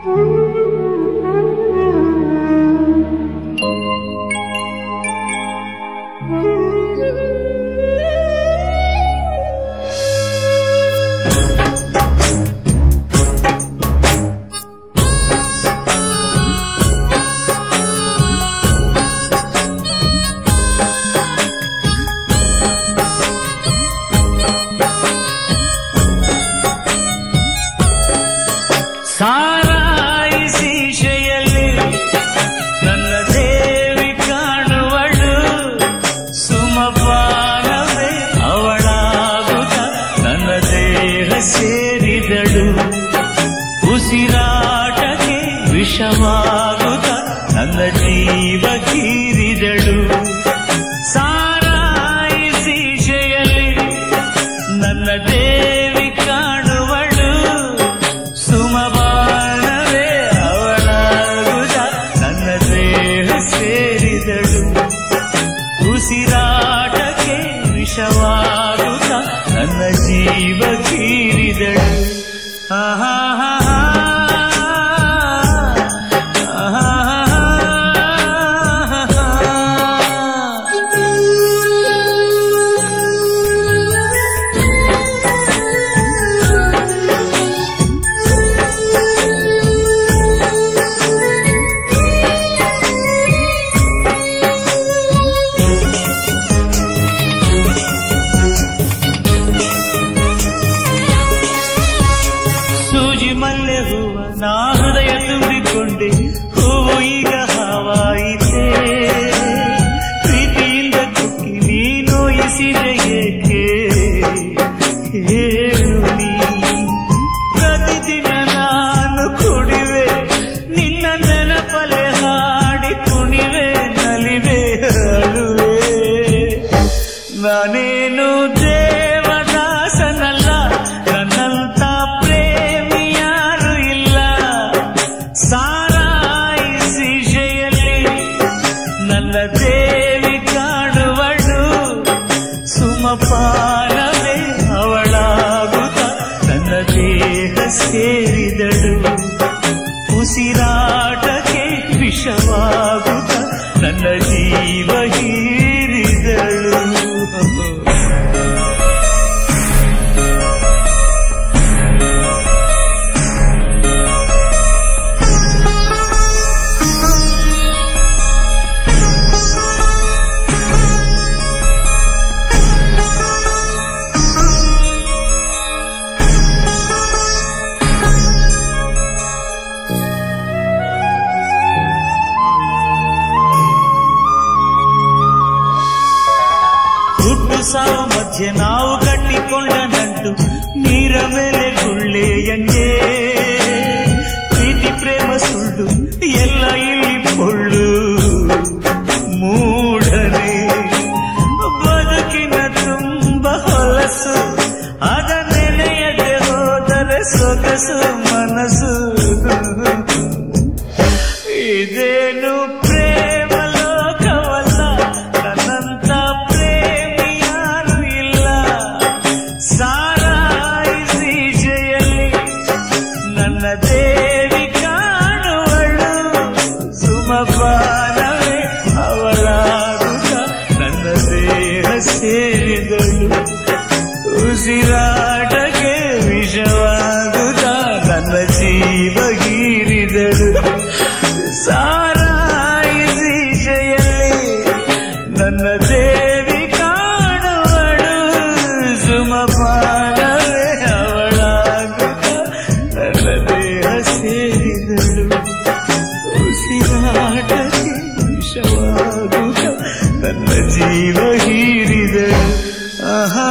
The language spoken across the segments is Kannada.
ಸಾರಾಯಿಸಿ ಶೆಯಲ್ಲಿ ನನ್ನ ದೇವಿ ಕಾಣುವಳು ಸುಮಪಾನವೇ ಅವಳಾಗುತ್ತ ನನ್ನ ದೇಹ ಸೇರಿದಳು ಉಸಿರಾಟಕ್ಕೆ ವಿಷವಾಗುತ್ತ ನನ್ನ ಜೀವ ಕೀರಿದಳು ಸಾರಾಯಿಸಿ ಶೆಯಲ್ಲಿ ನನ್ನ ದೇವಿ ಕಾಣುವಳು ಸುಮಬಾಣವೇ ಅವಳಾಗುತ್ತ ನನ್ನ ದೇಹ ಸೇರಿದಳು ಉಸಿರಾಟಕ್ಕೆ ವಿಷವಾಗುತ್ತ ನನ್ನ ಜೀವ ಕೀರಿದಳು ಆಹಾ ಸೂಜಿ ಮಲ್ಲೆ ಹೂವ ನಾ ಹೃದಯ ತುಂಬಿಕೊಂಡೆ ಹೂವು ಈಗ ಹಾವಾಯಿತೆ ಪ್ರೀತಿಯಿಂದ ಕುಕ್ಕಿ ನೀ ನೋಯಿಸಿದೆ ಏಕೆ ಹೇಳು ನೀ ಪ್ರತಿದಿನ ನಾನು ಕುಡಿವೆ ನಿನ್ನ ನೆನಪಲೆ ಹಾಡಿ ಕುಣಿವೆ ನಲಿವೆ ಅಳುವೆ ನಾನೇನು ದೇವದಾಸನಲ್ಲ ನನ್ನಂತ ಪ್ರೇಮಿ ಯಾರು ಇಲ್ಲ ಸಾರಾಯಿಸಿ ಶೆಯಲ್ಲಿ ನನ್ನ ದೇವಿ ಕಾಣುವಳು ಸುಮಪಾನವೇ ಅವಳಾಗುತ್ತ ನನ್ನ ದೇಹ ಸೇರಿದಳು ಉಸಿರಾಟಕ್ಕೆ ವಿಷವಾಗುತ್ತ ನನ್ನ ಜೀವ ಹೀರಿದಳು ಹುಟ್ಟು ಸಾವು ಮಧ್ಯೆ ನಾವು ಕಟ್ಟಿಕೊಂಡ ನಂಟು ನೀರ ಮೇಲೆ ಗುಳ್ಳೆಯಂಗೆ ಪ್ರೀತಿ ಪ್ರೇಮ ಸುಳ್ಳು ಎಲ್ಲ ಇಲ್ಲಿ ಪೊಳ್ಳು ಮೂಢನೆ ಬದುಕಿನ ತುಂಬ ಹೊಲಸು ಅದ ನೆನೆಯದೆ ಹೋದರೆ ಸೊಗಸು ಮನಸ್ಸು ಇದೇನು ಪ್ರೇಮ ಲೋಕವಲ್ಲ ನನ್ನಂತ ಪ್ರೇಮಿ ಯಾರು ಇಲ್ಲ ಸಾರಾಯಿಸಿ ಜಯಲ್ಲಿ ನನ್ನ ದೇವಿ ಕಾಣುವಳು ಸುಮಪಾನವೇ ಅವಳಾಗುತ್ತ ನನ್ನ ದೇಹ ಸೇರಿದಳು ಉಸಿರಾಟಕ್ಕೆ ವಿಷವಾಗುತ್ತ ನನ್ನ ಜೀವ ಗೀರಿದಳು ಸಾರಾಯಿಸಿ ಜಯಲ್ಲಿ ನನ್ನ ದೇವಿ ಕಾಣುವಳು ಸುಮಪಾನವೇ ಅವಳಾಗುತ್ತ ನನ್ನ ದೇಹ ಸೇರಿದಳು ಉಸಿರಾಟಕ್ಕೆ ವಿಷವಾಗುತ್ತ ನನ್ನ ಜೀವ ಹೀರಿದಳು ಆಹಾ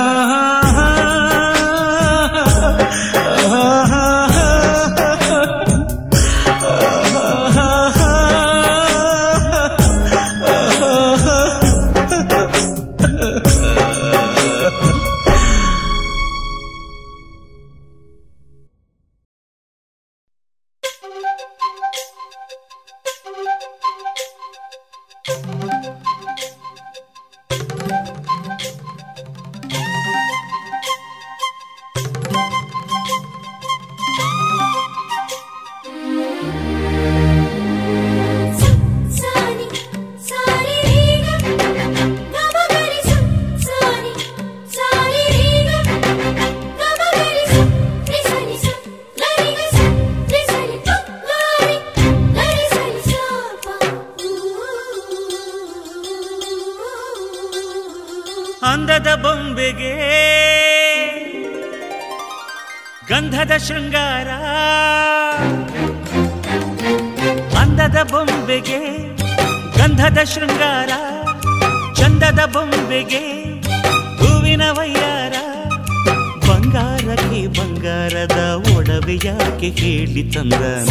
ಬೊಂಬೆಗೆ ಗಂಧದ ಶೃಂಗಾರ ಅಂದದ ಬೊಂಬೆಗೆ ಗಂಧದ ಶೃಂಗಾರ ಚಂದದ ಬೊಂಬೆಗೆ ಹೂವಿನ ವಯ್ಯಾರ ಬಂಗಾರಕ್ಕೆ ಬಂಗಾರದ ಒಡವೆ ಯಾಕೆ ಹೇಳಿ ತಂದನ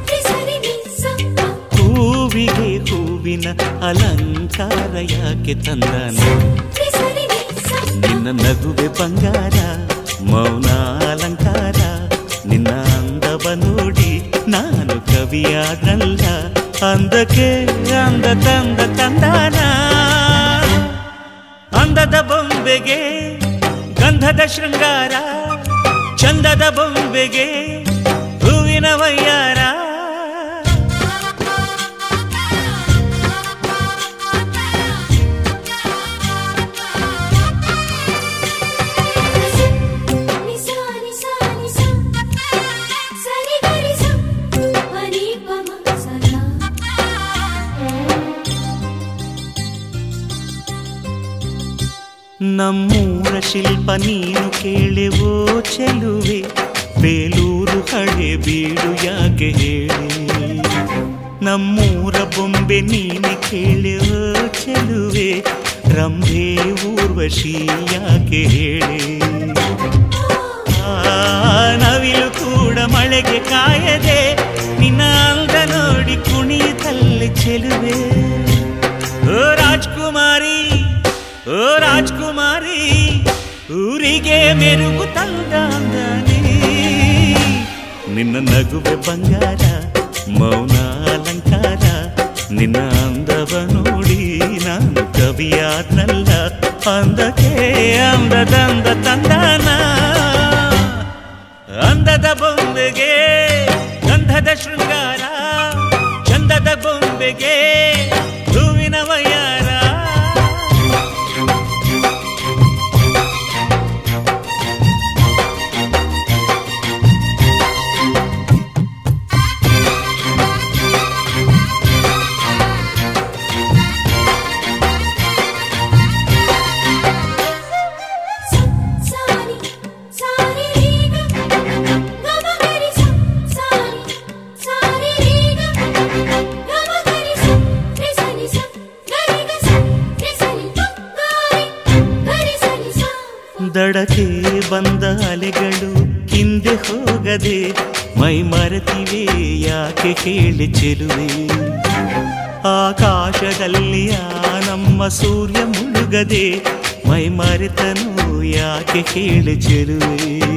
ಹೂವಿಗೆ ಹೂವಿನ ಅಲಂಕಾರ ಯಾಕೆ ತಂದನ ನಿನ್ನ ನಗುವೆ ಬಂಗಾರ ಮೌನ ಅಲಂಕಾರ ನಿನ್ನ ಅಂದವ ನೋಡಿ ನಾನು ಕವಿಯಾದಲ್ಲ ಅಂದಕ್ಕೆ ಅಂದ ತಂದ ತಂದಾನ ಅಂದದ ಬೊಂಬೆಗೆ ಗಂಧದ ಶೃಂಗಾರ ಚಂದದ ಬೊಂಬೆಗೆ ಹೂವಿನ ವಯ್ಯಾರ ನಮ್ಮೂರ ಶಿಲ್ಪ ನೀನು ಕೇಳೆವೋ ಚೆಲುವೆ ಬೇಲೂರು ಹಳೆ ಬೀಡು ಯಾಕೆ ಹೇಳಿ ನಮ್ಮೂರ ಬೊಂಬೆ ನೀನೆ ಕೇಳೆವೋ ಚೆಲುವೆ ರಂಭೆ ಊರ್ವಶಿ ಯಾಕೆ ಹೇಳಿ ಆ ನವಿಲು ಕೂಡ ಮಳೆಗೆ ಕಾಯದೆ ನಿನ್ನ ಅಂದ ನೋಡಿ ಕುಣಿತಲ್ಲಿ ಚೆಲುವೆ ಓ ರಾಜ್ಕುಮಾರಿ ಓ ರಾಜ್ಕುಮಾರಿ ಊರಿಗೆ ಮೆರುಗು ತಂದಾನೆ ನಿನ್ನ ನಗುವೆ ಬಂಗಾರ ಮೌನ ಅಲಂಕಾರ ನಿನ್ನ ಅಂದವ ನೋಡಿ ನಾನು ಕವಿಯಾದ್ನಲ್ಲ ಅಂದಕ್ಕೆ ಅಂದದಂದ ತಂದಾನ ಅಂದದ ಬೊಂಬೆಗೆ ಗಂಧದ ಶೃಂಗಾರ ಚಂದದ ಬೊಂಬೆಗೆ ಹೂವಿನ ವಯ್ಯಾರ ದಡಕ್ಕೆ ಬಂದ ಅಲೆಗಳು ಹಿಂದೆ ಹೋಗದೆ ಮೈ ಮರೆತಿವೆ ಯಾಕೆ ಕೇಳಿ ಚೆಲುವೆ ಆಕಾಶದಲ್ಲಿ ಆ ನಮ್ಮ ಸೂರ್ಯ ಮುಳುಗದೆ ಮೈ ಮರೆತನು ಯಾಕೆ ಕೇಳಿ ಚೆಲುವೆ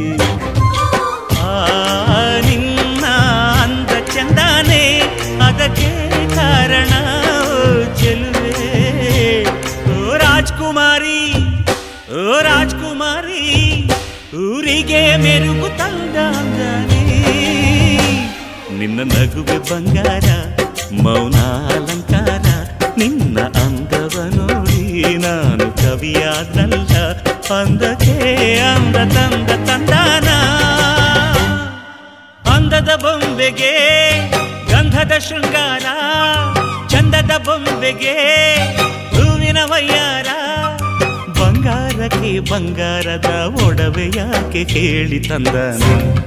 ಆ ನಿನ್ನ ಅಂದ ಚಂದಾನೆ ಅದಕ್ಕೆ ಕಾರಣ ಓ ಚೆಲುವೆ ಓ ರಾಜ್ಕುಮಾರಿ ಓ ರಾಜ್ಕುಮಾರಿ ಊರಿಗೆ ಮೆರುಗು ತಂದಾನೆ ನಿನ್ನ ನಗುವೆ ಬಂಗಾರ ಮೌನ ಅಲಂಕಾರ ನಿನ್ನ ಅಂದವ ನೋಡಿ ನಾನು ಕವಿಯಾದಲ್ಲ ಅಂದಕ್ಕೆ ಅಂದ ತಂದ ತಂದಾನ ಅಂದದ ಬೊಂಬೆಗೆ ಗಂಧದ ಶೃಂಗಾರ ಚಂದದ ಬೊಂಬೆಗೆ ಹೂವಿನ ವಯ್ಯಾರ ಬಂಗಾರಕ್ಕೆ ಬಂಗಾರದ ಒಡವೆ ಯಾಕೆ ಹೇಳಿ ತಂದನ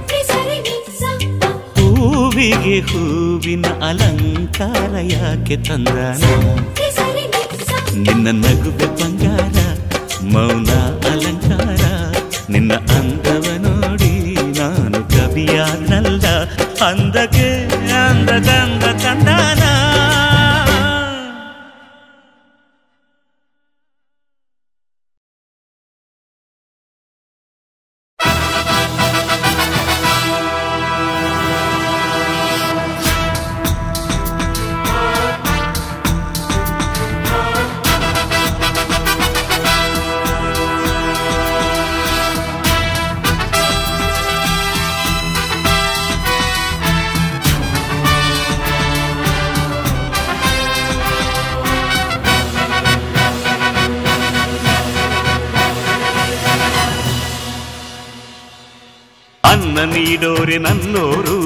ಹೂವಿಗೆ ಹೂವಿನ ಅಲಂಕಾರ ಯಾಕೆ ತಂದನ ನಿನ್ನ ನಗುವೆ ಬಂಗಾರ ಮೌನ ಅಲಂಕಾರ ನಿನ್ನ ಅಂದವ ನೋಡಿ ನಾನು ಕವಿಯಾದಲ್ಲ ಅಂದಕ್ಕೆ ಅಂದದಂದ ತಂದಾನ ಅನ್ನ ನೀಡೋರೆ ನನ್ನೋರು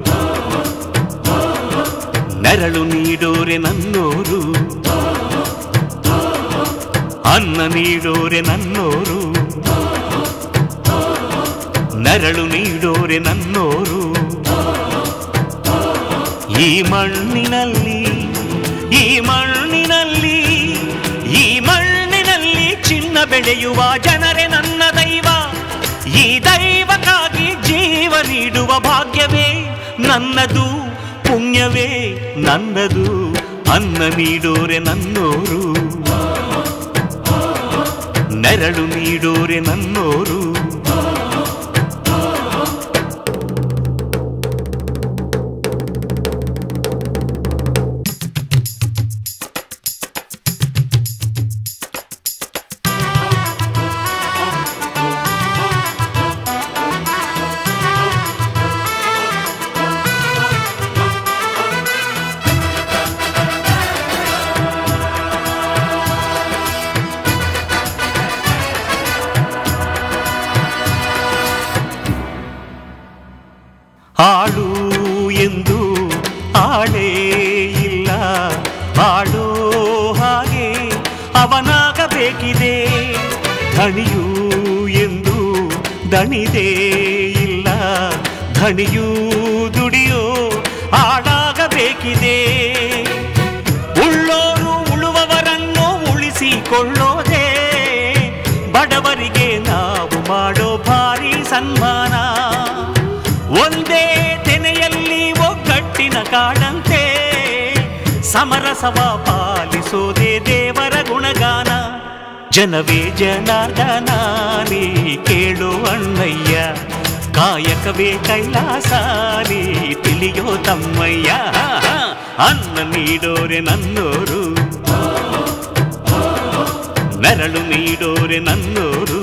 ನೆರಳು ನೀಡೋರೆ ನನ್ನೋರು ಅನ್ನ ನೀಡೋರೆ ನನ್ನೋರು ನೆರಳು ನೀಡೋರೆ ನನ್ನೋರು ಈ ಮಣ್ಣಿನಲ್ಲಿ ಈ ಮಣ್ಣಿನಲ್ಲಿ ಈ ಮಣ್ಣಿನಲ್ಲಿ ಚಿನ್ನ ಬೆಳೆಯುವ ಜನರೇ ನನ್ನ ದೈವ ಈ ದೈವಕ್ಕಾಗಿ ಜೀವ ನೀಡುವ ಭಾಗ್ಯವೇ ನನ್ನದು ಪುಣ್ಯವೇ ನನ್ನದು ಅನ್ನ ನೀಡೋರೆ ನನ್ನೋರು ನೆರಳು ನೀಡೋರೆ ನನ್ನೋರು ಆಳು ಎಂದು ಆಳೇ ಇಲ್ಲ ಆಡೋ ಹಾಗೆ ಅವನಾಗಬೇಕಿದೆ ಧಣಿಯು ಎಂದು ದಣಿದೇ ಇಲ್ಲ ಧಣಿಯೂ ದುಡಿಯೋ ಆಡಾಗಬೇಕಿದೆ ಉಳ್ಳೋರು ಉಳುವವರನ್ನು ಉಳಿಸಿಕೊಳ್ಳೋದೇ ಬಡವರಿಗೆ ನಾವು ಮಾಡೋ ಭಾರಿ ಸನ್ಮಾನ ಒಂದೇ ತೆನೆಯಲ್ಲಿ ಒಗ್ಗಟ್ಟಿನ ಕಾಡಂತೆ ಸಮರಸವ ಪಾಲಿಸೋದೇ ದೇವರ ಗುಣಗಾನ ಜನವೇ ಜನಾರ್ದನ ನೀ ಕೇಳು ಅಣ್ಣಯ್ಯ ಕಾಯಕವೇ ಕೈಲಾಸ ನೀ ತಿಳಿಯೋ ತಮ್ಮಯ್ಯ ಅನ್ನ ನೀಡೋರೆ ನನ್ನೋರು ನೆರಳು ನೀಡೋರೆ ನನ್ನೋರು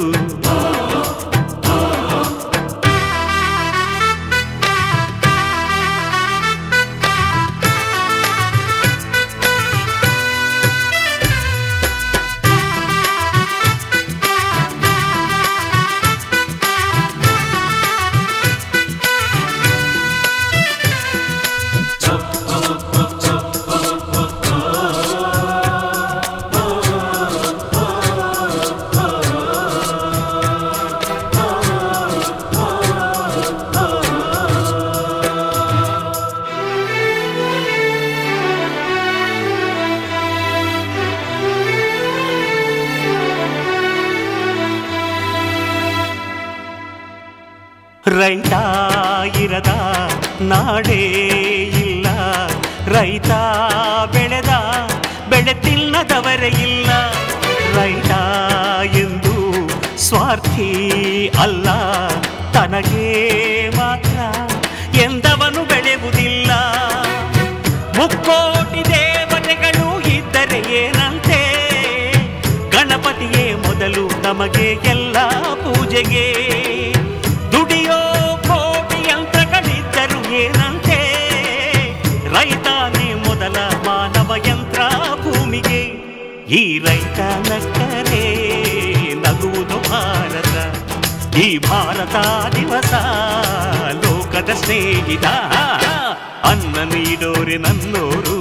ರೈತ ಇರದ ನಾಡೇ ಇಲ್ಲ ರೈತ ಬೆಳೆದ ಬೆಳೆ ತಿನ್ನದವರೇ ಇಲ್ಲ ರೈತ ಎಂದು ಸ್ವಾರ್ಥಿ ಅಲ್ಲ ತನಗೆ ಮಾತ್ರ ಎಂದವನು ಬೆಳೆಯುವುದಿಲ್ಲ ಮುಕ್ಕೋಟಿ ದೇವತೆಗಳು ಇದ್ದರೆ ಏನಂತೆ ಗಣಪತಿಯೇ ಮೊದಲು ನಮಗೆ ಎಲ್ಲ ಪೂಜೆಗೆ ದುಡಿಯೋ ಕೋಟಿ ಯಂತ್ರಗಳಿದ್ದರು ಏನಂತೆ ರೈತಾನೇ ಮೊದಲ ಮಾನವ ಯಂತ್ರ ಭೂಮಿಗೆ ಈ ರೈತ ನಕ್ಕರೆ ನಗುವುದು ಭಾರತ ಈ ಭಾರತ ದಿವಸ ಲೋಕದ ಸ್ನೇಹಿತ ಅನ್ನ ನೀಡೋರೆ ನನ್ನೋರು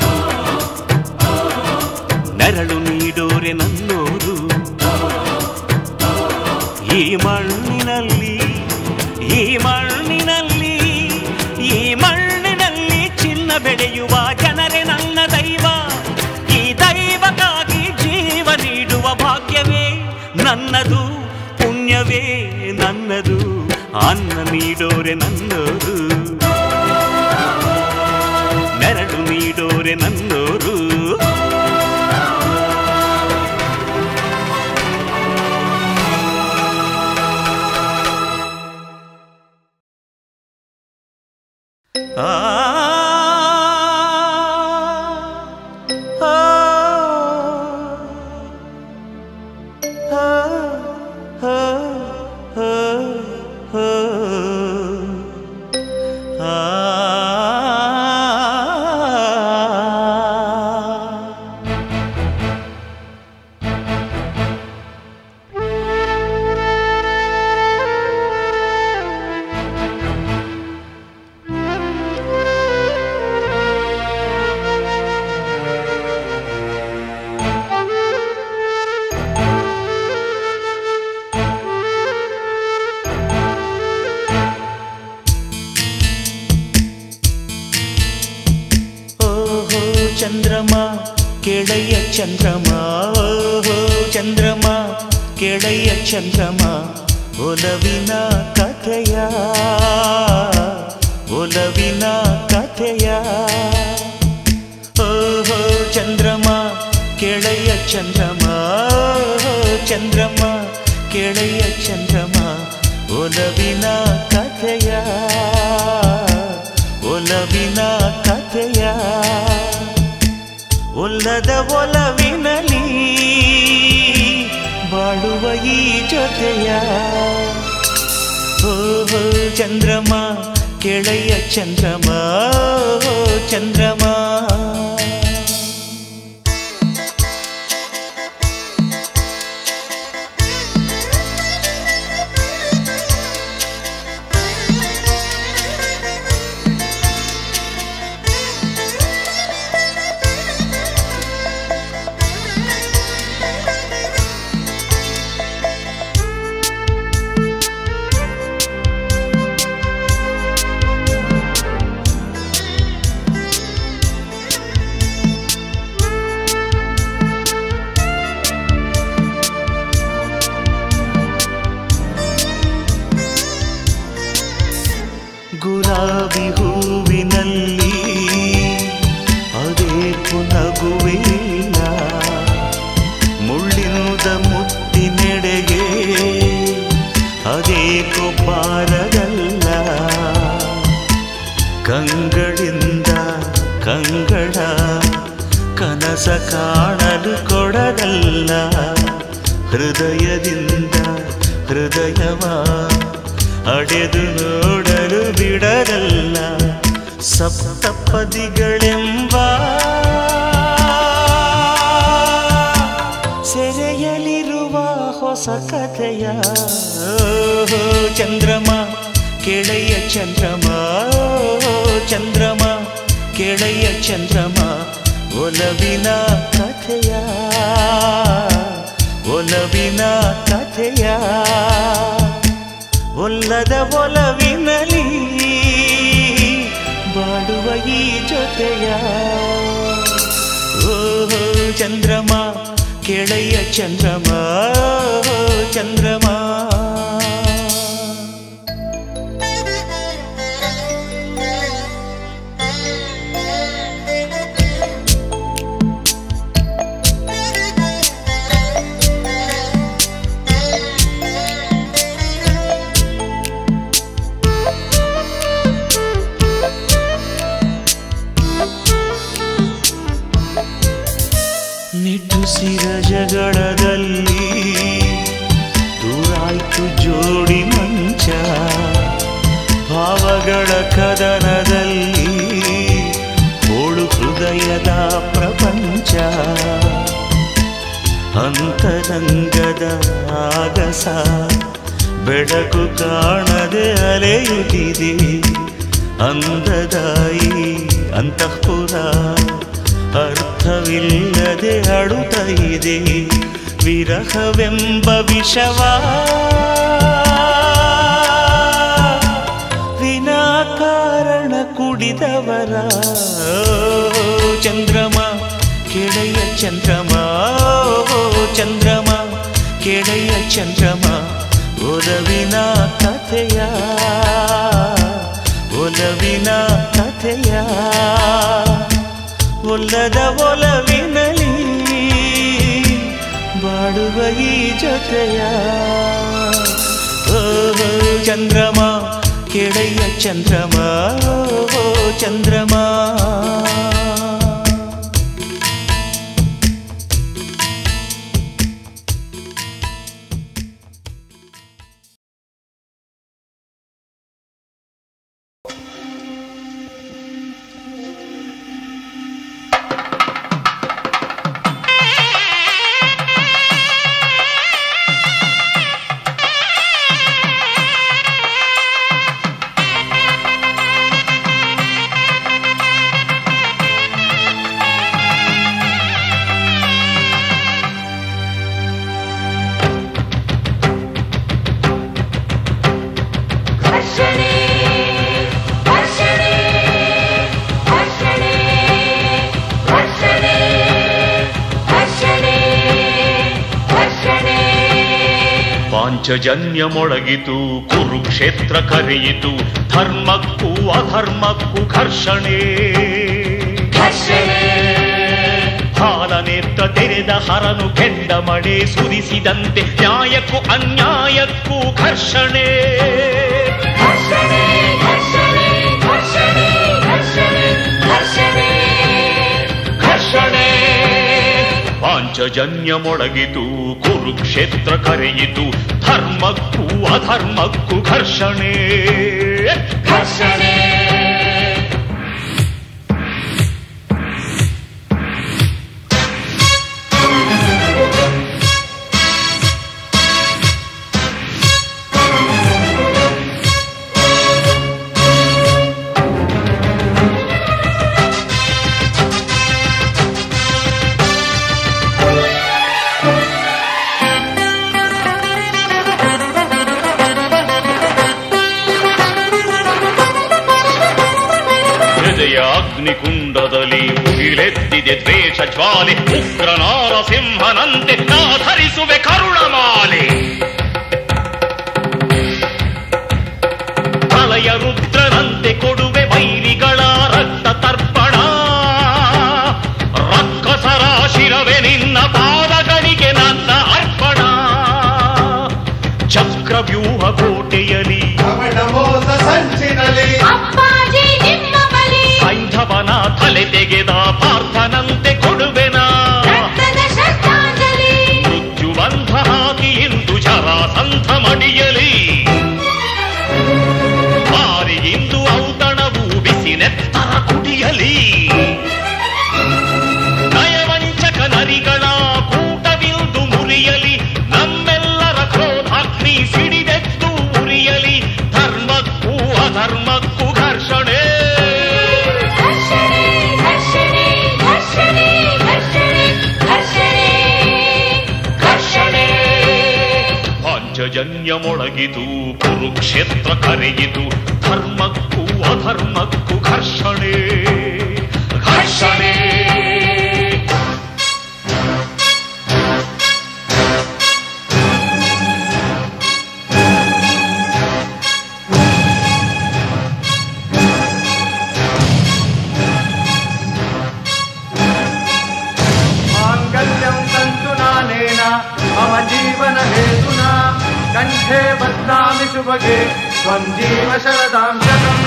ನೆರಳು ನೀಡೋರೆ ನನ್ನೋರು ಈ ಮಣ್ಣಿನಲ್ಲಿ ಈ ಮಣ್ಣಿನಲ್ಲಿ ಈ ಮಣ್ಣಿನಲ್ಲಿ ಚಿನ್ನ ಬೆಳೆಯುವ ಜನರೇ ನನ್ನ ದೈವ ಈ ದೈವಕ್ಕಾಗಿ ಜೀವ ನೀಡುವ ಭಾಗ್ಯವೇ ನನ್ನದು ಪುಣ್ಯವೇ ನನ್ನದು ಅನ್ನ ನೀಡೋರೆ ನನ್ನೋರು ನೆರಳು ನೀಡೋರೆ ನನ್ನೋರು ಆ ಆ ಚಂದ್ರಮ ಕೆಳೆಯ ಚಂದ್ರಮ ಓಹೋ ಚಂದ್ರಮ ಕೆಳೆಯ ಚಂದ್ರಮ ಒಲವಿನ ಕಥೆಯ ಒಲವಿನ ಕಥೆಯ ಓಹೋ ಚಂದ್ರಮ ಕೆಳೆಯ ಚಂದ್ರಮ ಓಹೋ ಚಂದ್ರಮ ಕೆಳೆಯ ಚಂದ್ರಮ ಒಲವಿನ ಕಥೆಯ ಒಲವಿನ ಕಥೆಯ ಒಲ್ಲದ ಒಲವಿನಲಿ ಬಾಳುವ ಈ ಜೊತೆಯ ಓಹೋ ಚಂದ್ರಮ ಕೆಳೆಯ ಚಂದ್ರಮ ಓಹೋ ಚಂದ್ರಮ ಗುಲಾಬಿ ಹೂವಿನಲ್ಲಿ ಅದೇಕು ನಗುವಿಲ್ಲ ಮುಳ್ಳಿನುದ ಮುತ್ತಿನೆಡೆಗೆ ಅದೇಕು ಬಾರದಲ್ಲ ಕಂಗಳಿಂದ ಕಂಗಳ ಕನಸ ಕಾಣಲು ಕೊಡದಲ್ಲ ಹೃದಯದಿಂದ ಹೃದಯವ ಅಡೆದು ನೋಡಲು ಬಿಡದಲ್ಲ ಸಪ್ತಪದಿಗಳೆಂಬ ಸೆರೆಯಲಿರುವ ಹೊಸ ಕಥೆಯ ಓಹೋ ಚಂದ್ರಮ ಕೆಳೆಯ ಚಂದ್ರಮ ಓಹೋ ಚಂದ್ರಮ ಕೆಳೆಯ ಚಂದ್ರಮ ಒಲವಿನ ಕಥೆಯ ಒಲವಿನ ಕಥೆಯ ಒಲ್ಲದ ಒಲವಿನಲಿ ಬಾಡುವ ಈ ಜೊತೆಯ ಓಹೋ ಚಂದ್ರಮ ಕೆಳೆಯ ಚಂದ್ರಮ ಓಹೋ ಚಂದ್ರಮ ನಿಟ್ಟುಸಿರ ಜಗಳದಲ್ಲಿ ದೂರಾಯ್ತು ಜೋಡಿ ಮಂಚ ಭಾವಗಳ ಕದನದಲ್ಲಿ ಹೋಳು ಹೃದಯದ ಪ್ರಪಂಚ ಅಂತರಂಗದ ಆಗಸ ಬೆಳಕು ಕಾಣದೆ ಅಲೆಯುತ್ತಿದೆ ಅಂದದಾಯಿ ಅಂತಃಪುರ ಅರ್ಥವಿಲ್ಲದೆ ಅಳುತ್ತ ಇದೆ ವಿರಹವೆಂಬ ವಿಷವ ವಿನಾಕಾರಣ ಕುಡಿದವರ ಓ ಚಂದ್ರಮ ಕೆಳೆಯ ಚಂದ್ರಮ ಓ ಚಂದ್ರಮ ಕೆಳೆಯ ಚಂದ್ರಮ ಒಲವಿನ ಕಥೆಯ ಒಲವಿನ ಕಥೆಯ ಒಲ್ಲದ ಒಲವಿನಲಿ ಬಾಡುವ ಈ ಜೊತೆಯ ಓಹೋ ಚಂದ್ರಮ ಕೆಳೆಯ ಚಂದ್ರಮ ಓಹೋ ಚಂದ್ರಮ ಆ ಪಾಂಚಜನ್ಯ ಮೊಳಗಿತು ಕುರುಕ್ಷೇತ್ರ ಕರೆಯಿತು ಧರ್ಮಕ್ಕೂ ಅಧರ್ಮಕ್ಕೂ ಘರ್ಷಣೆ ಹಾಲನೇತ್ರ ತೆರೆದ ಹರನು ಕೆಂಡ ಮಳೆ ಸುರಿಸಿದಂತೆ ನ್ಯಾಯಕ್ಕೂ ಅನ್ಯಾಯಕ್ಕೂ ಘರ್ಷಣೆ ಘರ್ಷಣೆ ಪಾಂಚಜನ್ಯ ಮೊಳಗಿತು ಕುರುಕ್ಷೇತ್ರ ಕರೆಯಿತು ಧರ್ಮಕ್ಕೂ ಅಧರ್ಮಕ್ಕೂ ಘರ್ಷಣೆ ಘರ್ಷಣೆ ಹೃದಯ ಅಗ್ನಿಕುಂಡದಲ್ಲಿ ಮುಗಿಲೆತ್ತಿದೆ ದ್ವೇಷ ಜ್ವಾಲೆ ಉಗ್ರ ನಾರಸಿಂಹನಂತೆ ನಾ ಧರಿಸುವೆ ಕರುಣಮಾಲೆ ಪ್ರಳಯ ರುದ್ರನಂತೆ ಕೊಡುವೆ ವೈರಿಗಳ ರಕ್ತ ತರ್ಪಣ ರಕ್ಕಸರ ಶಿರವೆ ನಿನ್ನ ಪಾದಗಳಿಗೆ ನನ್ನ ಅರ್ಪಣ ಚಕ್ರವ್ಯೂಹ ಕೋಟೆಯಲಿ ಅವನ ಮೋಸ ಸಂಚಿನಲ್ಲಿ ಅಪ್ಪಾಜಿ ನಿಮ್ಮ ಬಳಿ ಸೈಂಧವನ ತಲೆ ತೆಗೆದ ಪಾರ್ಥನಂತೆ ಕೊಡುವೆನ ರಕ್ತದ ಶ್ರದ್ಧಾಂಜಲಿ ಮೃತ್ಯುಬಂಧ ಹಾಕಿ ಇಂದು ಜರಾಸಂಧ ಮಡಿಯಲಿ ಮಾರಿಗಿಂದು ಔತಣವು ಬಿಸಿ ನೆತ್ತರ ಕುಡಿಯಲಿ ನಯವಂಚಕ ನರಿಗಳ ಕೂಟವಿಂದು ಮುರಿಯಲಿ ನಮ್ಮೆಲ್ಲರ ಕ್ರೋಧಾಗ್ನಿ ಸಿಡಿದೆದ್ದು ಉರಿಯಲಿ ಧರ್ಮಕ್ಕೂ ಅಧರ್ಮಕ್ಕೂ ಘರ್ಷಣೆ ಘರ್ಷಣೆ ಘರ್ಷಣೆ ಘರ್ಷಣೆ ಘರ್ಷಣೆ ಘರ್ಷಣೆ ಘರ್ಷಣೆ ಪಾಂಚಜನ್ಯ ಮೊಳಗಿತು ಕುರುಕ್ಷೇತ್ರ ಕರೆಯಿತು ಧರ್ಮಕ್ಕೂ ಅಧರ್ಮಕ್ಕೂ ಘರ್ಷಣೆ ಘರ್ಷಣೆ माङ्गल्यं तन्तु नानेन मम जीवन हेतुना कण्ठे बध्नामि सुभगे त्वं जीव शरदां शतम्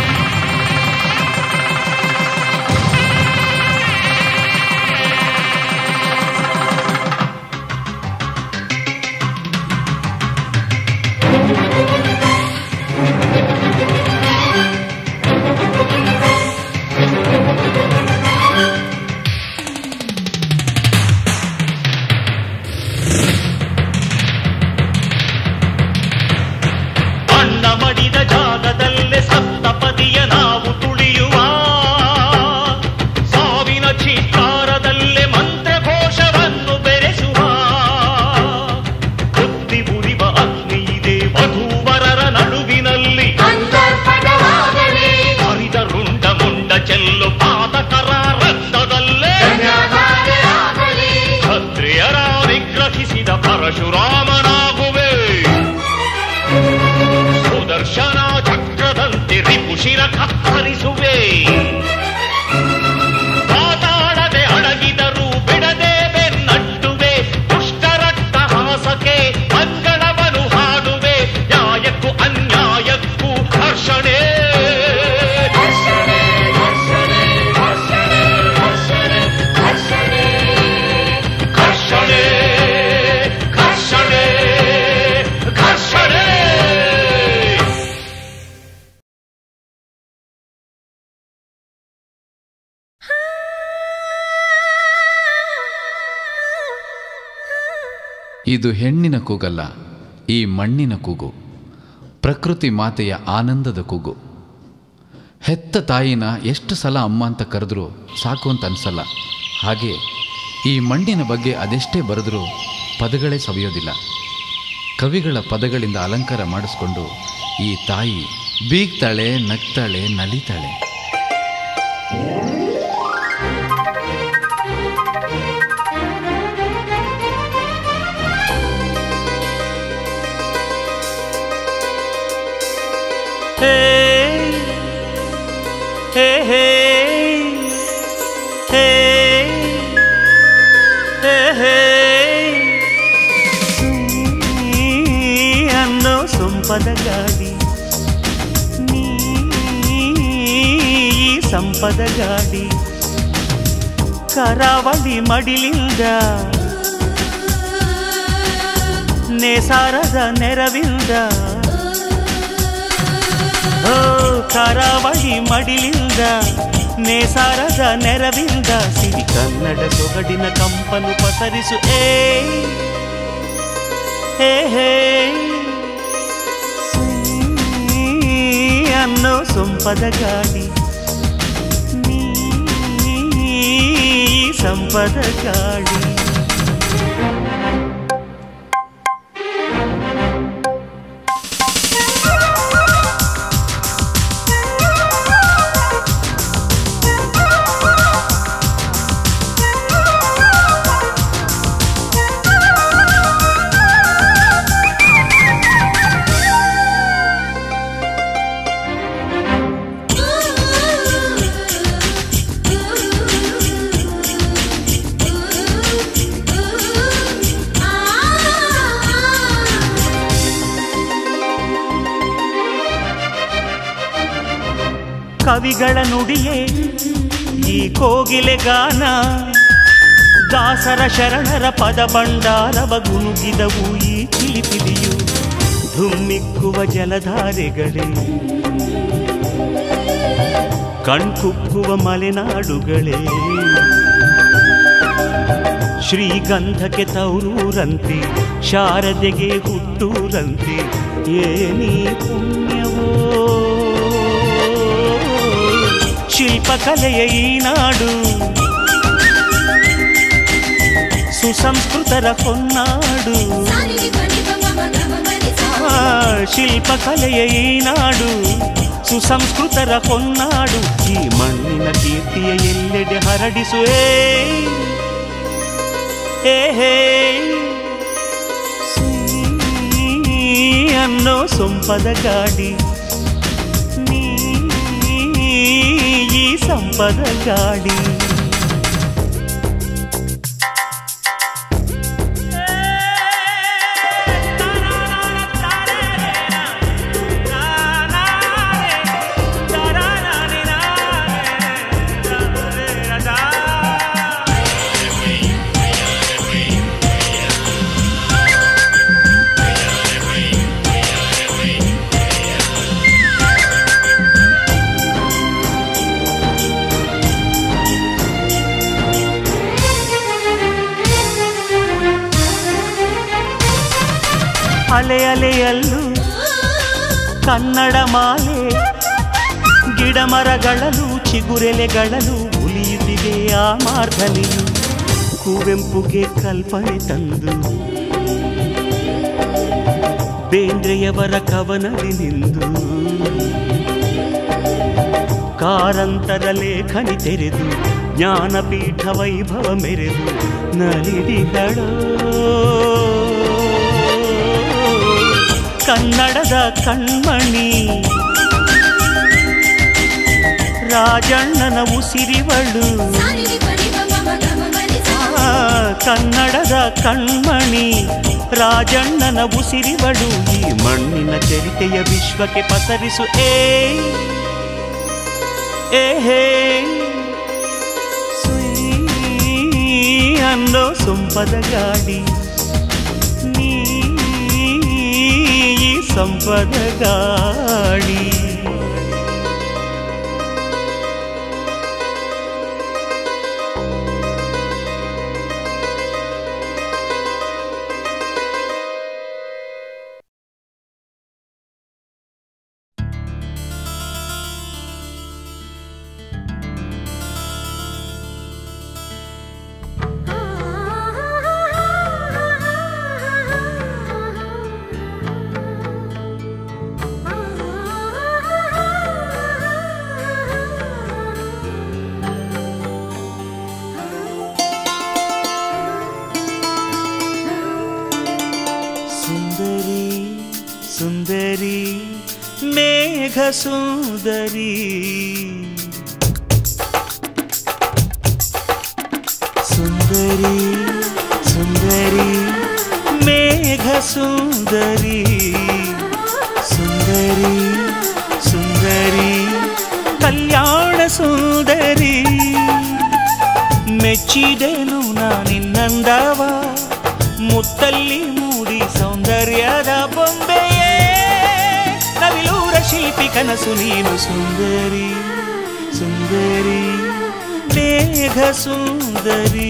ಅಣ್ಣ ಮಡಿದ ಜಾಗದಲ್ಲೇ ಸಪ್ತಪದಿಯ ನಾವು ತುಳಿಯುವ ಸಾವಿನ ಚೀತ್ಕಾರದಲ್ಲೇ ಮಂತ್ರಘೋಷವನ್ನು ಬೆರೆಸುವ ಬುದ್ಧಿ ಉರಿವ ಅಗ್ನಿ ಇದೆ ವಧೂವರರ ನಡುವಿನಲ್ಲಿ ಅಂತರ್ಪಟವಾಗಲಿ ಹರಿದ ರುಂಡ ಮುಂಡ ಚೆಲ್ಲು ಪಾದಕರ ರಕ್ತದಲ್ಲೇ ಕನ್ಯಾದಾನವಾಗಲಿ ಕ್ಷತ್ರಿಯರ ನಿಗ್ರಹಿಸಿದ ಪರಶುರಾಮನಾಗುವೆ ಸುದರ್ಶನ ಚಕ್ರದಂತೆ ರಿಪುಶಿರ ಕತ್ತರಿಸುವೆ ಮಾತಾಡದೆ ಅಡಗಿದರು ಬಿಡದೆ ಬೆನ್ನಟ್ಟುವೆ ದುಷ್ಟರಕ್ತ ಹಾಸಕ್ಕೆ ಮಂಗಳವನು ಹಾಡುವೆ ನ್ಯಾಯಕ್ಕೂ ಅನ್ಯಾಯಕ್ಕೂ ಘರ್ಷಣೆ ಘರ್ಷಣೆ ಘರ್ಷಣೆ ಘರ್ಷಣೆ ಘರ್ಷಣೆ ಘರ್ಷಣೆ ಘರ್ಷಣೆ ಘರ್ಷಣೆ ಘರ್ಷಣೆ ಇದು ಹೆಣ್ಣಿನ ಕೂಗಲ್ಲ ಈ ಮಣ್ಣಿನ ಕೂಗು ಪ್ರಕೃತಿ ಮಾತೆಯ ಆನಂದದ ಕೂಗು ಹೆತ್ತ ತಾಯಿನ ಎಷ್ಟು ಸಲ ಅಮ್ಮ ಅಂತ ಕರೆದ್ರೂ ಸಾಕು ಅಂತ ಅನ್ಸಲ್ಲ ಹಾಗೆ ಈ ಮಣ್ಣಿನ ಬಗ್ಗೆ ಅದೆಷ್ಟೇ ಬರೆದ್ರೂ ಪದಗಳೇ ಸವಿಯೋದಿಲ್ಲ ಕವಿಗಳ ಪದಗಳಿಂದ ಅಲಂಕಾರ ಮಾಡಿಸ್ಕೊಂಡು ಈ ತಾಯಿ ಬೀಗ್ತಾಳೆ ನಗ್ತಾಳೆ ನಲಿತಾಳೆ ಸೊಂಪದ ಗಾಡಿ ನೀ ಸಂಪದ ಗಾಡಿ ಕರಾವಳಿ ಮಡಿಲಿಂದ ನೇಸಾರದ ನೆರವಿಂದ ಓ ಕರಾವಳಿ ಮಡಿಲಿಂದ ನೇಸಾರದ ನೆರವಿಂದ ಸಿರಿ ಕನ್ನಡ ಸೊಗಡಿನ ಕಂಪನು ಪಸರಿಸು ಏ ಹೇ ಹೇ ನೀ ಅನ್ನೋ ಸೊಂಪದ ಗಾಡಿ ನೀ ಸಂಪದ ಗಾಡಿ ಕವಿಗಳ ನುಡಿಯೇ ಈ ಕೋಗಿಲೆ ಗಾನ ದಾಸರ ಶರಣರ ಪದ ಭಂಡಾರವ ಗುನುಗಿದವು ಈ ಚಿಲಿಪಿಲಿಯು ಧುಮ್ಮಿಕ್ಕುವ ಜಲಧಾರೆಗಳೇ ಕಣ್ಕುಕ್ಕುವ ಮಲೆನಾಡುಗಳೇ ಶ್ರೀಗಂಧಕ್ಕೆ ತೌರೂರಂತೆ ಶಾರದೆಗೆ ಹುಟ್ಟೂರಂತೆ ಏನಿ ಪುಣ್ಯವೋ ಶಿಲ್ಪಕಲೆಯ ಈ ನಾಡು ಸುಸಂಸ್ಕೃತರ ಹೊನ್ನಾಡು ಆ, ಶಿಲ್ಪಕಲೆಯ ಈ ನಾಡು ಸುಸಂಸ್ಕೃತರ ಹೊನ್ನಾಡು ಈ ಮಣ್ಣಿನ ಕೀರ್ತಿಯ ಎಲ್ಲೆಡೆ ಹರಡಿಸುವೆ ಹೇ ಹೇ ನೀ ಅನ್ನೋ ಸೊಂಪದ ಗಾಡಿ ನೀ ಈ ಸಂಪದ ಗಾಡಿ ಅಲೆ ಅಲೆಯಲ್ಲೂ ಕನ್ನಡ ಮಾಲೆ ಗಿಡ ಮರಗಳಲ್ಲೂ ಚಿಗುರೆಲೆಗಳಲ್ಲೂ ಉಲಿಯುತ್ತಿದೆ ಆ ಮಾರ್ಧನೆಯು ಕುವೆಂಪುಗೆ ಕಲ್ಪನೆ ತಂದು ಬೇಂದ್ರೆಯವರ ಕವನದಿ ನಿಂದು ಕಾರಂತರ ಲೇಖನಿ ತೆರೆದು ಜ್ಞಾನಪೀಠ ವೈಭವ ಮೆರೆದು ನಲಿಡಿದಳೋ ಕನ್ನಡದ ಕಣ್ಮಣಿ ರಾಜಣ್ಣನ ಉಸಿರಿವಳು ಆ, ಕನ್ನಡದ ಕಣ್ಮಣಿ ರಾಜಣ್ಣನ ಉಸಿರಿವಳು ಈ ಮಣ್ಣಿನ ಚರಿತೆಯ ವಿಶ್ವಕ್ಕೆ ಪಸರಿಸು ಏ ಏ ಹೇ ಸುಯ್ ಅನ್ನೋ ಸೊಂಪದ ಗಾಡಿ ನೀ ಈ ಸಂಪದ ಗಾಡಿ ಸುಂದರಿ ಸುಂದರಿ ಮೇಘ ಸುಂದರಿ ಸುಂದರಿ ಸುಂದರಿ ಮೇಘ ಸುಂದರಿ ಸುಂದರಿ ಸುಂದರಿ ಕಲ್ಯಾಣ ಸುಂದರಿ ಮೆಚ್ಚಿದೆನು ನಾನಿನ್ನಂದವ ಮುತ್ತಲ್ಲಿ ಮೂಡಿ ಸೌಂದರ್ಯದ ಬೊಂಬೆಯೇ ನವಿಲೂರ ಶಿಲ್ಪಿ ಕನಸು ನೀನು ಸುಂದರಿ ಸುಂದರಿ ಮೇಘ ಸುಂದರಿ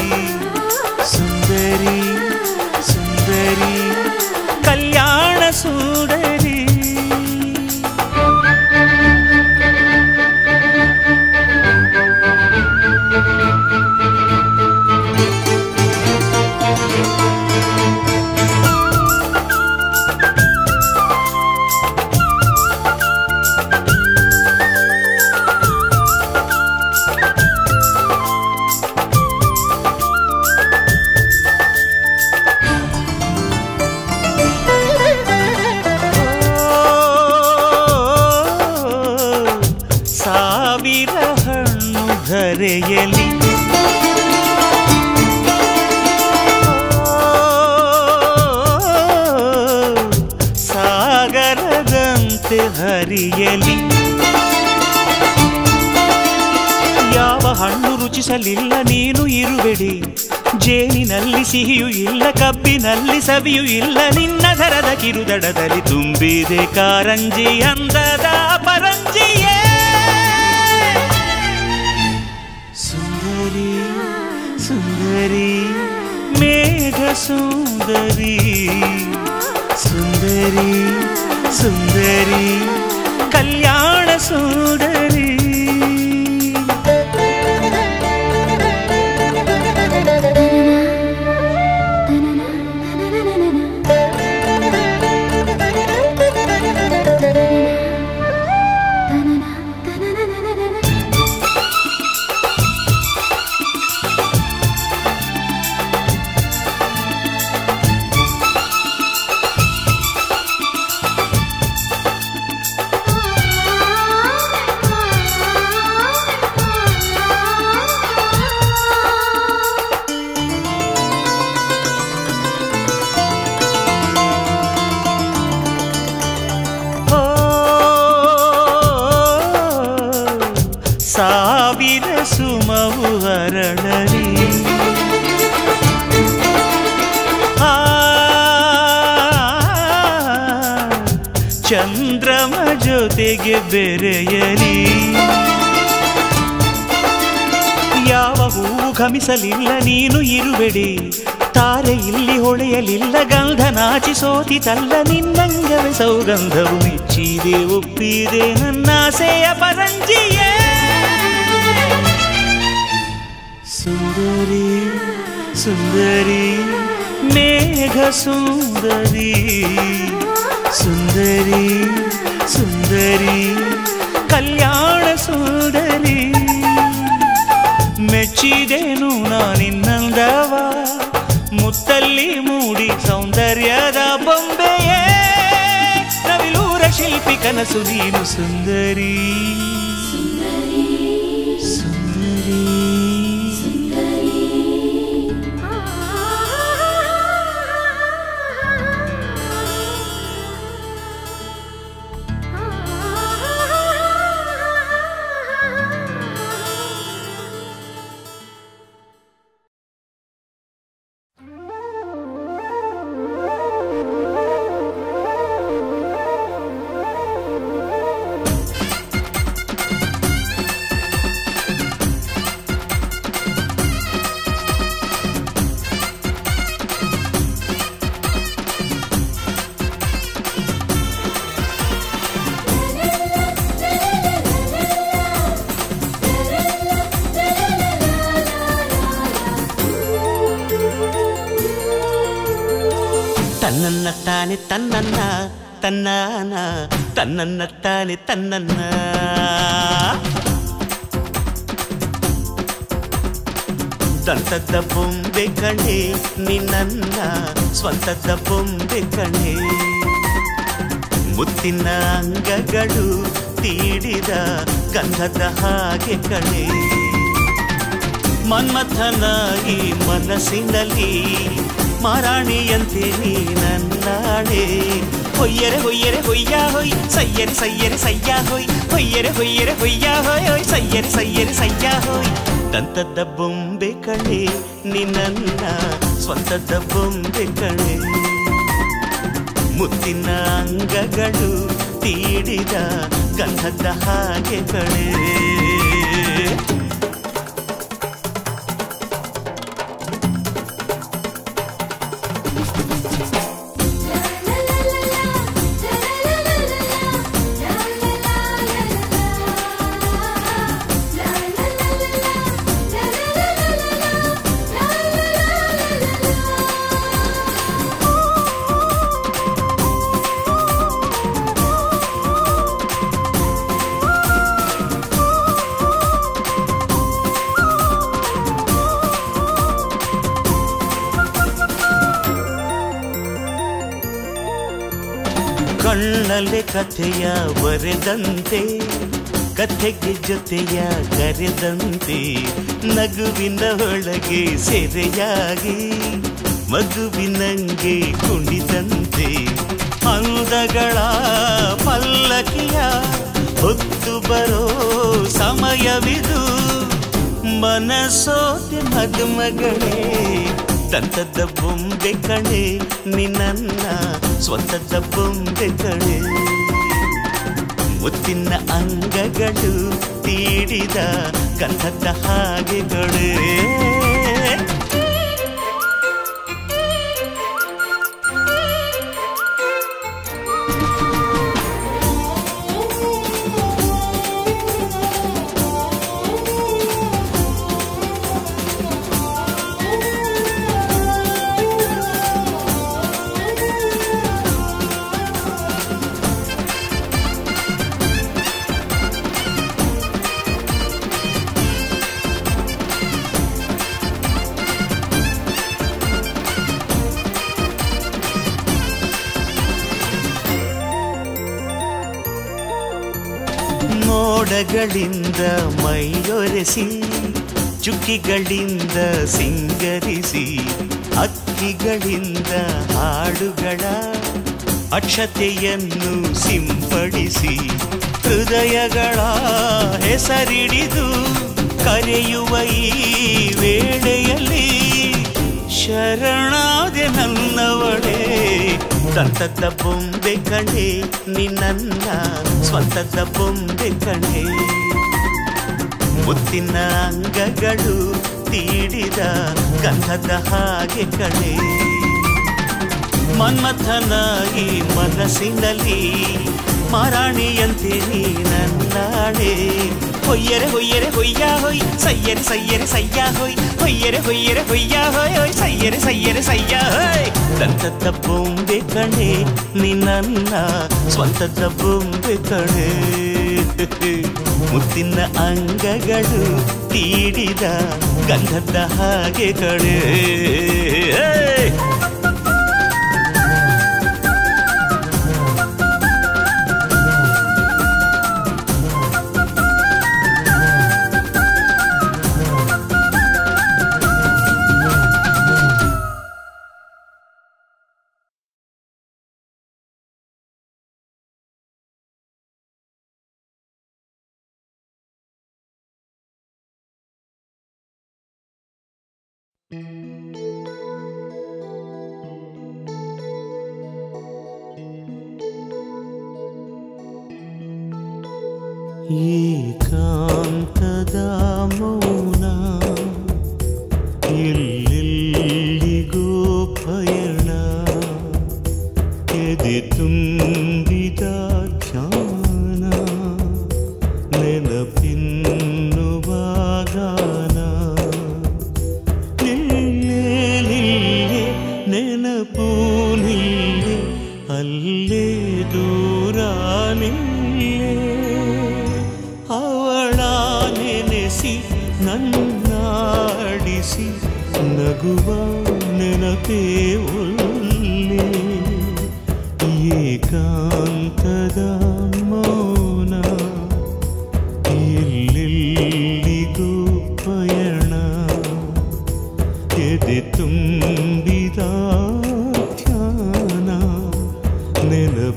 ಸುಂದರಿ ಸುಂದರಿ ಕಲ್ಯಾಣ ಸುಂದರಿ ಸಾವಿರ ಹಣ್ಣು ಧರೆಯಲಿ ಸಾಗರದಂತೆ ಹರಿಯಲಿ ಯಾವ ಹಣ್ಣು ರುಚಿಸಲಿಲ್ಲ ನೀನು ಇರುವೆಡಿ ಜೇನಿನಲ್ಲಿ ಸಿಹಿಯೂ ಇಲ್ಲ ಕಬ್ಬಿನಲ್ಲಿ ಸವಿಯೂ ಇಲ್ಲ ನಿನ್ನ ಧರದ ಕಿರುದಡದಲ್ಲಿ ತುಂಬಿದೆ ಕಾರಂಜಿ ಅಂದದ ಪರಂಜಿಯೇ ಸುಂದರಿ ಸುಂದರಿ ಮೇಘ ಸುಂದರಿ ಸುಂದರಿ ಸುಂದರಿ ಕಲ್ಯಾಣ ಸುಂದರಿ ಓ, ಸಾವಿರ ಸುಮವು ಹರಳಲಿ ಆ, ಚಂದ್ರಮ ಜೊತೆಗೆ ಬೆರೆಯಲಿ ಯಾವ ಹೂವು ಘಮಿಸಲಿಲ್ಲ ನೀನು ಇರುವೆಡಿ ತಾರೆ ಇಲ್ಲಿ ಹೊಳೆಯಲಿಲ್ಲ ಗಂಧ ನಾಚಿ ಸೋತಿತಲ್ಲ ನಿನ್ನಂಗವೇ ಸೌಗಂಧವು ಮೆಚ್ಚಿದೆ ಒಪ್ಪಿದೆ ನನ್ನಾಸೆಯ ಪರಂಜಿಯೇ ಸುಂದರಿ ಸುಂದರಿ ಮೇಘ ಸುಂದರಿ ಸುಂದರಿ ಸುಂದರಿ ಕಲ್ಯಾಣ ಸುಂದರಿ ಮೆಚ್ಚಿದೆನು ನಾನಿನ್ನಂದವ ಮುತ್ತಲ್ಲಿ ಮೂಡಿ ಸೌಂದರ್ಯದ ಬೊಂಬೆಯೇ ನವಿಲೂರ ಶಿಲ್ಪಿ ಕನಸು ನೀನು ಸುಂದರಿ ಸುಂದರಿ ತನ್ನನ್ನ ತಾನೆ ತನ್ನನ್ನ ತನ್ನಾನ ತನ್ನನ್ನ ತಾನೆ ತನ್ನನ್ನ ದಂತದ ಬೊಂಬೆ ಕಣೆ ನಿನ್ನ ಸ್ವಂತದ ಬೊಂಬೆ ಕಣೆ ಮುತ್ತಿನ ಅಂಗಗಳು ತೀಡಿದ ಗಂಧದ ಹಾಗೆ ಕಣೆ ಮನ್ಮಥನ ಈ ಮನಸ್ಸಿನಲ್ಲಿ ಮಾರಾಣಿಯಂತೆ ನೀ ನನ್ನಾಳೆ ಹೊಯ್ಯರೆ ಹೊಯ್ಯರೆ ಹೊಯ್ಯ ಹೊಯ್ ಸಯ್ಯರೆ ಸಯ್ಯರೆ ಸಯ್ಯ ಹೊಯ್ ಹೊಯ್ಯರೆ ಹೊಯ್ಯರೆ ಹೊಯ್ಯ ಹೊಯ್ ಹೊಯ್ ಸಯ್ಯರೆ ಸಯ್ಯರೆ ಸಯ್ಯ ಹೊಯ್ ದಂತದ ಬೊಂಬೆ ಕಣೆ ನಿನ್ನ ಸ್ವಂತದ ಬೊಂಬೆ ಕಣೆ ಮುತ್ತಿನ ಅಂಗಗಳು ತೀಡಿದ ಗಂಧದ ಹಾಗೆ ಕಣೆ ಕಣ್ಣಲ್ಲಿ ಕಥೆಯ ಬರೆದಂತೆ ಕಥೆಗೆ ಜೊತೆಯ ಕರೆದಂತೆ ನಗುವಿನ ಒಳಗೆ ಸೆರೆಯಾಗಿ ಮಗುವಿನಂಗೆ ಕುಣಿದಂತೆ ಅಂದಗಳ ಪಲ್ಲಕಿಯ ಹೊತ್ತು ಬರೋ ಸಮಯವಿದು ಮನಸೋತೆ ಮದುಮಗಳೇ ದಂತದ ಬೊಂಬೆ ಕಣೆ ನಿನ್ನ ಸ್ವಂತದ ಬೊಂಬೆ ಕಣೆ ಮುತ್ತಿನ ಅಂಗಗಳು ತೀಡಿದ ಗಂಧದ ಹಾಗೆಗಳೇ ಮೋಡಗಳಿಂದ ಮೈಯೊರೆಸಿ ಚುಕ್ಕಿಗಳಿಂದ ಸಿಂಗರಿಸಿ ಅಕ್ಕಿಗಳಿಂದ ಹಾಡುಗಳ ಅಕ್ಷತೆಯನ್ನು ಸಿಂಪಡಿಸಿ ಹೃದಯಗಳ ಹೆಸರಿಡಿದು ಕರೆಯುವ ಈ ವೇಳೆಯಲ್ಲಿ ಶರಣಾದೆ ನನ್ನವಳೇ ದಂತದ ಬೊಂಬೆ ಕಣೆ ನಿನ್ನ ಸ್ವಂತದ ಬೊಂಬೆ ಕಣೆ ಮುತ್ತಿನ ಅಂಗಗಳು ತೀಡಿದ ಗಂಧದ ಹಾಗೆ ಕಣೆ ಮನ್ಮಥನ ಈ ಮನಸ್ಸಿನಲ್ಲಿ ಮಾರಾಣಿಯಂತೆ ನೀ ನನ್ನಾಳೆ ಹೊಯ್ಯರೆ ಹೊಯ್ಯರೆ ಹೊಯ್ಯ ಹೊಯ್ ಸಯ್ಯರೆ ಸಯ್ಯರೆ ಸಯ್ಯ ಹೊಯ್ ಹೊಯ್ಯರೆ ಹೊಯ್ಯರೆ ಹೊಯ್ಯ ಹೊಯ್ ಹೊಯ್ ಸಯ್ಯರೆ ಸಯ್ಯರೆ ಸಯ್ಯ ಹೊಯ್ ದಂತದ ಬೊಂಬೆ ಕಣೆ ನಿನ್ನ ಸ್ವಂತದ ಬೊಂಬೆ ಕಣೆ ಮುತ್ತಿನ ಅಂಗಗಳು ತೀಡಿದ ಗಂಧದ ಹಾಗೆ ಕಣೆ ಏಕಾಂತದ ಮೌನ ಎಲ್ಲೆಲ್ಲಿಗೋ ಪಯಣ ಎದೆ ತುಂಬಿದ ಧ್ಯಾನ ನೆನಪಿನ್ನುವ ಗಾನ ನಿಲ್ಲೇ ನಿಲ್ಲೇ ನೆನಪು ನಿಲ್ಲೇ ಅಲ್ಲೇ ದೂರ ನಿಲ್ಲೇ ಅವಳ ನೆನೆಸಿ ನನ್ನಾಡಿಸಿ ನಗುವ ನೆನಪೇ ಒಲ್ಲೆ ಏಕಾಂತದ ಮೌನ ಎಲ್ಲೆಲ್ಲಿಗೂ ಪಯಣ ಎದೆ ತುಂಬಿದ ಧ್ಯಾನ ನೆನಪಿನ್ನುವ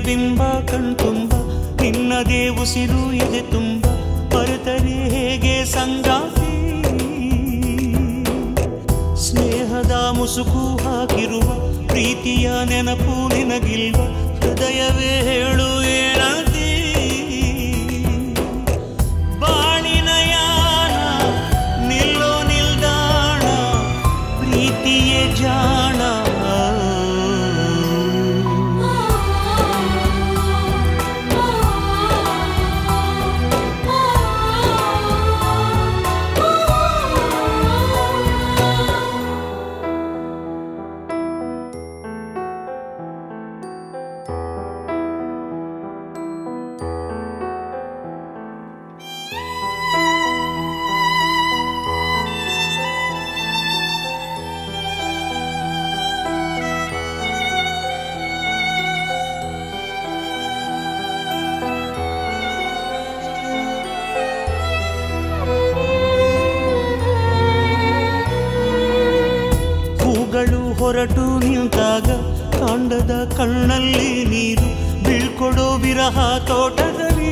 ಬಿಂಬ ಕಣ್ತುಂಬ ನಿನ್ನದೇ ಉಸಿರು ಎದೆ ತುಂಬ ಬರುತ್ತರೆ ಹೇಗೆ ಸಂಗಾತಿ ಸ್ನೇಹದ ಮುಸುಕು ಹಾಕಿರುವ ಪ್ರೀತಿಯ ನೆನಪು ನಿನಗಿಲ್ವ ಹೃದಯವೇ ಹೇಳು ಏನಂತೀ ಬಾಳಿನ ಯಾನ ನಿಲ್ಲೋ ನಿಲ್ದಾಣ ಪ್ರೀತಿಯೇ ಜಾಣ ಹೂಗಳು ಹೊರಟು ನಿಂತಾಗ ಕಾಂಡದ ಕಣ್ಣಲ್ಲಿ ನೀರು ಬೀಳ್ಕೊಡೋ ವಿರಹ ತೋಟದಲ್ಲಿ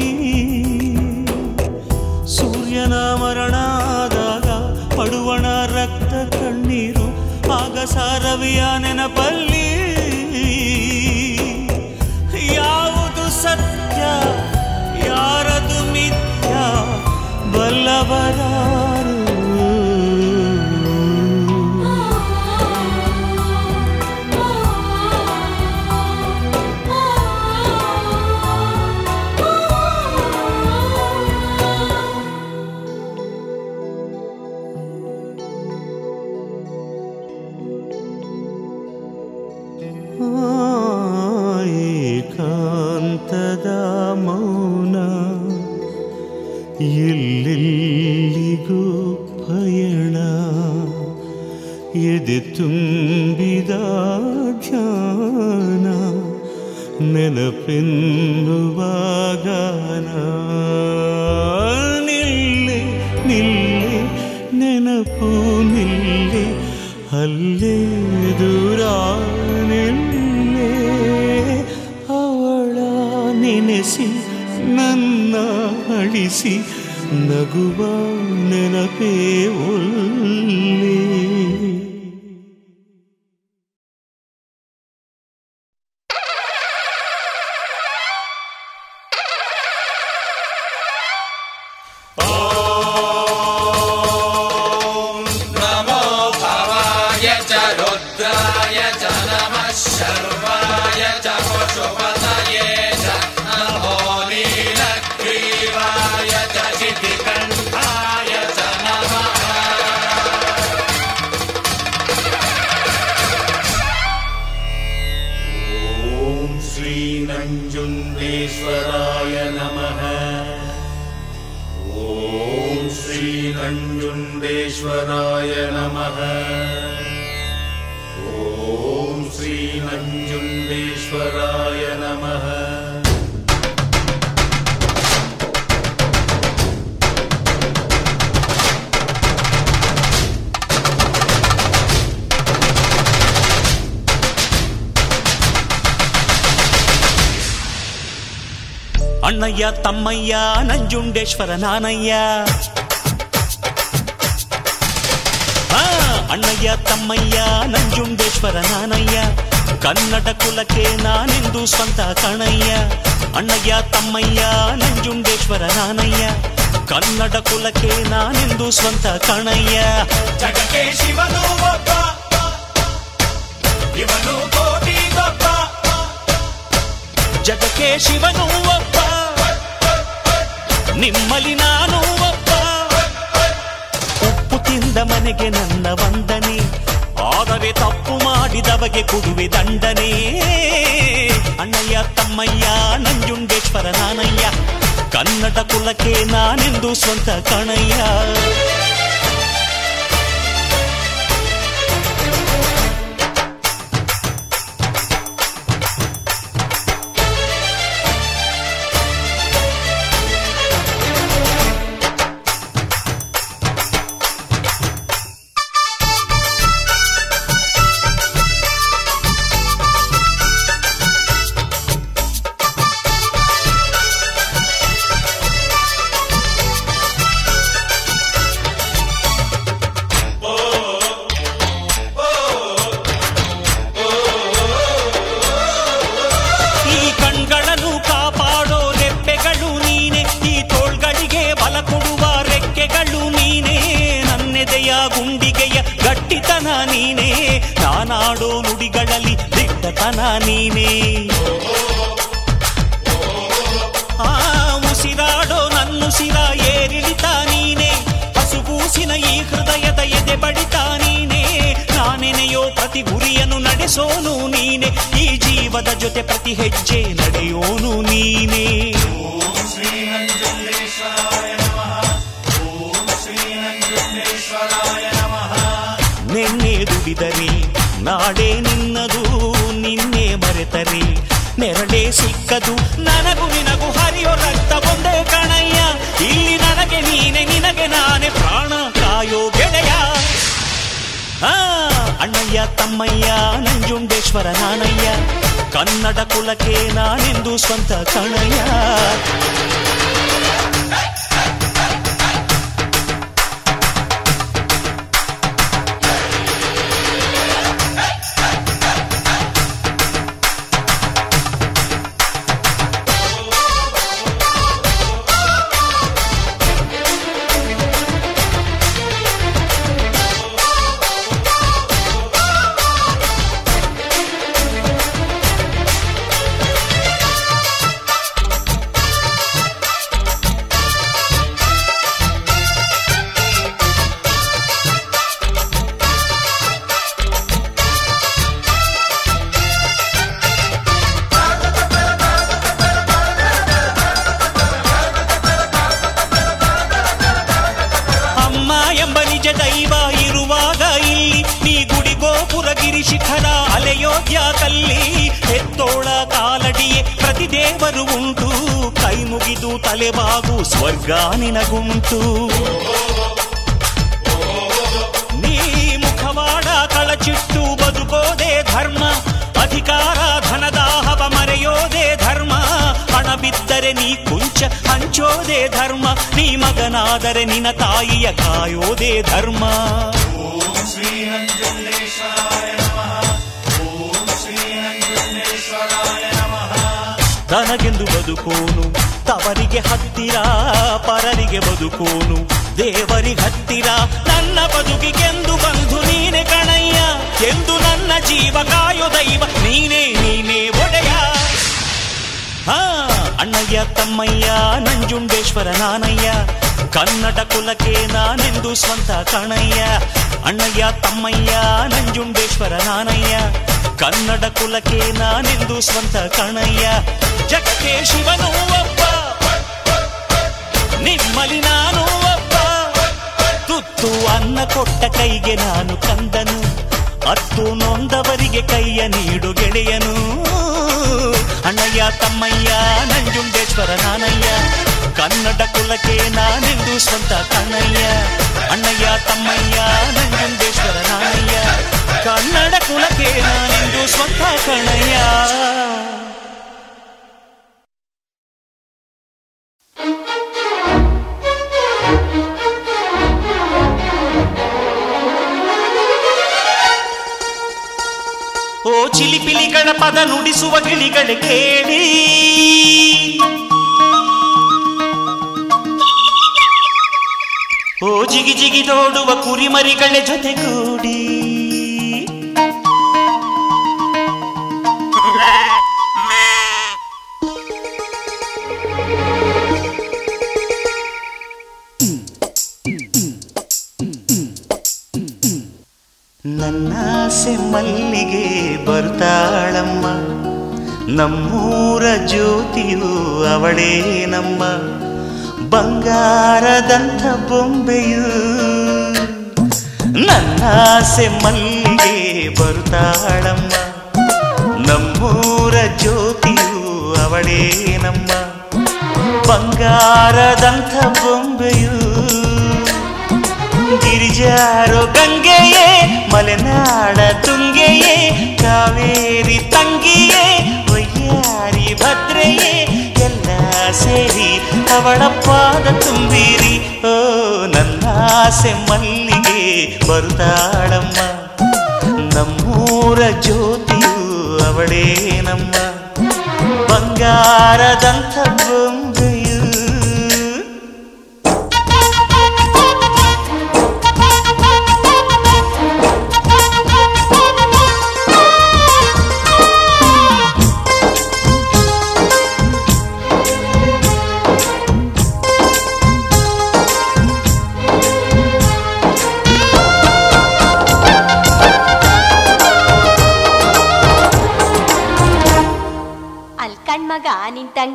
ಸೂರ್ಯನ ಮರಣ ಆದಾಗ ಪಡುವಣ ರಕ್ತ ಕಣ್ಣೀರು ಆಗ ಸಾರವಿಯ ನೆನಪಲ್ಲಿ ಯಾವುದು ಸತ್ಯ ಯಾರದು ಮಿಥ್ಯ ಬಲ್ಲವರಾರು ಏಕಾಂತದ ಮೌನ ಎಲ್ಲೆಲ್ಲಿಗೂ ಪಯಣ ಎದೆ ತುಂಬಿದ ಧ್ಯಾನ ನೆನಪೆನ್ನುವ ಗಾನ ನಿಲ್ಲೆ ನಿಲ್ಲೆ ನೆನಪು ನಿಲ್ಲೆ ಅಲ್ಲೇ ದೂರ ನಿಲ್ಲೆ ಅವಳ ನೆನೆಸಿ ನನ್ನ ಅಳಿಸಿ ನಗುವ ನೆನಪೇ ಒಲ್ಲೇ ॐ श्रीनञ्जुण्डेश्वराय नमः ॐ श्रीनञ्जुण्डेश्वराय नमः ॐ श्रीनञ्जुण्डेश्वराय नमः ಅಣ್ಣಯ್ಯ ತಮ್ಮಯ್ಯ ನಂಜುಂಡೇಶ್ವರ ನಾನಯ್ಯ ಆ, ಅಣ್ಣಯ್ಯ ತಮ್ಮಯ್ಯ ನಂಜುಂಡೇಶ್ವರ ನಾನಯ್ಯ ಕನ್ನಡ ಕುಲಕ್ಕೆ ನಾನೆಂದು ಸ್ವಂತ ಕಣಯ್ಯ ಅಣ್ಣಯ್ಯ ತಮ್ಮಯ್ಯ ನಂಜುಂಡೇಶ್ವರ ನಾನಯ್ಯ ಕನ್ನಡ ಕುಲಕ್ಕೆ ನಾನೆಂದು ಸ್ವಂತ ಕಣಯ್ಯ ಜಗಕ್ಕೆ ಶಿವನು ಒಬ್ಬ ಇವನು ಕೋಟಿ ಗೊಬ್ಬ ಜಗಕ್ಕೆ ಶಿವನು ಒಬ್ಬ ನಿಮ್ಮಲ್ಲಿ ನಾನು ಒಬ್ಬ ಉಪ್ಪು ತಿಂದ ಮನೆಗೆ ನನ್ನ ವಂದನೆ ಆದರೆ ತಪ್ಪು ಮಾಡಿದವಗೆ ಕೊಡುವೆ ದಂಡನೆ ಅಣ್ಣಯ್ಯ ತಮ್ಮಯ್ಯ ನಂಜುಂಡೇಶ್ವರ ನಾನಯ್ಯ ಕನ್ನಡ ಕುಲಕ್ಕೆ ನಾನೆಂದು ಸ್ವಂತ ಕಣಯ್ಯ ಮಾತನಾಡೋ ನುಡಿಗಳಲ್ಲಿ ದಿಟ್ಟತನ ನೀನೇ ಆ ಉಸಿರಾಡೋ ನನ್ನುಸಿರ ಏರಿಳಿತ ನೀನೇ ಹಸುಗೂಸಿನ ಈ ಹೃದಯದ ಎದೆ ಬಡಿತ ನೀನೇ ನಾನೆನೆಯೋ ಪ್ರತಿ ಗುರಿಯನ್ನು ನಡೆಸೋನು ನೀನೆ ಈ ಜೀವದ ಜೊತೆ ಪ್ರತಿ ಹೆಜ್ಜೆ ನಡೆಯೋನು ನೀನೇ ನಿನ್ನೆ ದುಡಿದರೆ ನಾಳೆ ನಿನ್ನದು ನಿನ್ನೆ ಮರೆತರೆ ನೆರಳೇ ಸಿಕ್ಕದು ನನಗೂ ನಿನಗೂ ಹರಿಯೋ ರಕ್ತ ಒಂದೇ ಕಣಯ್ಯ ಇಲ್ಲಿ ನನಗೆ ನೀನೆ ನಿನಗೆ ನಾನೇ ಪ್ರಾಣ ಕಾಯೋ ಗೆಳೆಯ ಆ, ಅಣ್ಣಯ್ಯ ತಮ್ಮಯ್ಯ ನಂಜುಂಡೇಶ್ವರ ನಾನಯ್ಯ ಕನ್ನಡ ಕುಲಕ್ಕೆ ನಾನೆಂದು ಸ್ವಂತ ಕಣಯ್ಯ ಅಮ್ಮ ಎಂಬ ನಿಜ ದೈವ ಇರುವಾಗ ಇಲ್ಲಿ ನೀ ಗುಡಿ ಗೋಪುರ ಗಿರಿ ಶಿಖರ ಅಲೆಯೋಗ್ಯ ಕಲ್ಲಿ ಹೆತ್ತೋಳ ಕಾಲಡಿಯೇ ಪ್ರತಿ ದೇವರು ಉಂಟು ಕೈ ಮುಗಿದು ತಲೆಬಾಗು ಸ್ವರ್ಗ ನಿನಗುಂಟು ನೀ ಮುಖವಾಡ ಕಳಚಿಟ್ಟು ಬದುಕೋದೇ ಧರ್ಮ ಅಧಿಕಾರ ಧನದಾಹವ ಮರೆಯೋದೇ ಧರ್ಮ ಹಣ ಬಿದ್ದರೆ ನೀ ಕುಂಚ ಹಂಚೋದೇ ಧರ್ಮ ನೀ ಮಗನಾದರೆ ನಿನ್ನ ತಾಯಿಯ ಕಾಯೋದೇ ಧರ್ಮ ತನಗೆಂದು ಬದುಕೋನು ತವರಿಗೆ ಹತ್ತಿರ ಪರರಿಗೆ ಬದುಕೋನು ದೇವರಿಗೆ ಹತ್ತಿರ ನನ್ನ ಬದುಕಿಗೆಂದು ಬಂಧು ನೀನೆ ಕಣಯ್ಯ ಎಂದು ನನ್ನ ಜೀವ ಕಾಯೋ ದೈವ ನೀನೇ ನೀನೇ ಒಡೆಯ ಹಾ ಅಣ್ಣಯ್ಯ ತಮ್ಮಯ್ಯ ನಂಜುಂಡೇಶ್ವರ ನಾನಯ್ಯ ಕನ್ನಡ ಕುಲಕ್ಕೆ ನಾನೆಂದು ಸ್ವಂತ ಕಣಯ್ಯ ಅಣ್ಣಯ್ಯ ತಮ್ಮಯ್ಯ ನಂಜುಂಡೇಶ್ವರ ನಾನಯ್ಯ ಕನ್ನಡ ಕುಲಕ್ಕೆ ನಾನೆಂದು ಸ್ವಂತ ಕಣಯ್ಯ ಜಗಕ್ಕೆ ಶಿವನು ಒಬ್ಬ ನಿಮ್ಮಲಿ ನಾನು ಒಬ್ಬ ತುತ್ತು ಅನ್ನ ಕೊಟ್ಟ ಕೈಗೆ ನಾನು ಕಂದನು ಅತ್ತು ನೊಂದವರಿಗೆ ಕೈಯ ನೀಡು ಗೆಳೆಯನು ಅಣ್ಣಯ್ಯ ತಮ್ಮಯ್ಯ ನಂಜುಂಡೇಶ್ವರ ನಾನಯ್ಯ ಕನ್ನಡ ಕುಲಕ್ಕೆ ನಾನೆಂದು ಸ್ವಂತ ಕಣ್ಣಯ್ಯ ಅಣ್ಣಯ್ಯ ತಮ್ಮಯ್ಯ ನಂಜುಂಡೇಶ್ವರ ನಾನಯ್ಯ ಕನ್ನಡ ಕುಲಕ್ಕೆ ನಾನೆಂದು ಸ್ವಂತ ಕಣ್ಣಯ್ಯ ಓ ಚಿಲಿಪಿಲಿಗಳ ಪದ ನುಡಿಸುವ ಗಿಳಿಗಳ ಕೇಳಿ ಓ ಜಿಗಿ ಜಿಗಿದೋಡುವ ಕುರಿಮರಿಗಳ ಜೊತೆಗೂಡಿ ನನ್ನಾಸೆ ಮಲ್ಲಿಗೆ ಬರ್ತಾಳಮ್ಮ ನಮ್ಮೂರ ಜ್ಯೋತಿಯು ಅವಳೇ ನಮ್ಮ ಬಂಗಾರದಂಥ ಬೊಂಬೆಯು ನನ್ನಾಸೆ ಮಲ್ಲಿಗೆ ಬರ್ತಾಳಮ್ಮ ನಮ್ಮೂರ ಜ್ಯೋತಿಯು ಅವಳೇ ನಮ್ಮ ಬಂಗಾರದಂಥ ಬೊಂಬೆಯು ಗಿರಿಜಾರೋ ಗಂಗೆಯೇ ಮಲೆನಾಡ ತುಂಗೆಯೇ ಕಾವೇರಿ ತಂಗಿಯೇ ಒಯ್ಯಾರಿ ಭದ್ರೆಯೇ ಎಲ್ಲ ಸೇರಿ ಅವಳ ಪಾದ ತುಂಬಿರಿ ಓ ನನ್ನ ಆಸೆ ಮಲ್ಲಿಗೆ ಬರುತ್ತಾಳಮ್ಮ ನಮ್ಮೂರ ಜ್ಯೋತಿಯು ಅವಳೇ ನಮ್ಮ ಬಂಗಾರದಂಥ ಬೊಂಬೆಯು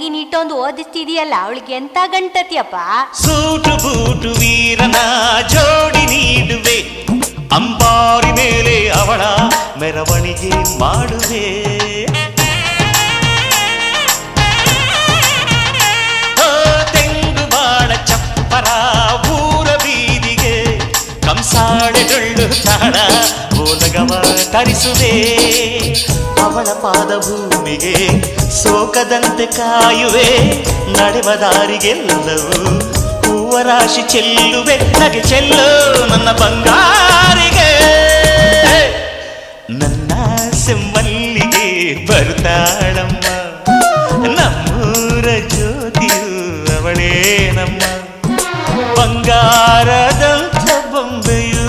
ನೀಟೊಂದು ಓದಿಸ್ತಿದೀಯಲ್ಲ ಅವಳಿಗೆ ಎಂತ ಗಂಟತಿಯಪ್ಪ ಸೂಟು ಬೂಟು ವೀರನ ಜೋಡಿ ನೀಡುವೆ ಅಂಬಾರಿ ಮೇಲೆ ಅವಳ ಮೆರವಣಿಗೆ ಮಾಡುವೆ ಓ, ತೆಂಗು ಬಾಳ ಚಪ್ಪರ ಊರ ಬೀದಿಗೆ ಕಂಸಾಳೆ ಡೊಳ್ಳು ತಾಳ ಓಲಗವ ತರಿಸುವೆ ಅವಳ ಪಾದ ಭೂಮಿಗೆ ಸೋಕದಂತೆ ಕಾಯುವೆ ನಡೆವ ದಾರಿಗೆಲ್ಲವೂ ಹೂವ ರಾಶಿ ಚೆಲ್ಲುವೆ ನಗೆ ಚೆಲ್ಲು ನನ್ನ ಬಂಗಾರಿಗೆ ನನ್ನ ಸೆಮ್ಮಲ್ಲಿಗೆ ಬರ್ತಾಳಮ್ಮ ನಮ್ಮೂರ ಜ್ಯೋತಿಯು ಅವಳೇ ನಮ್ಮ ಬಂಗಾರದಂಥ ಬೊಂಬೆಯು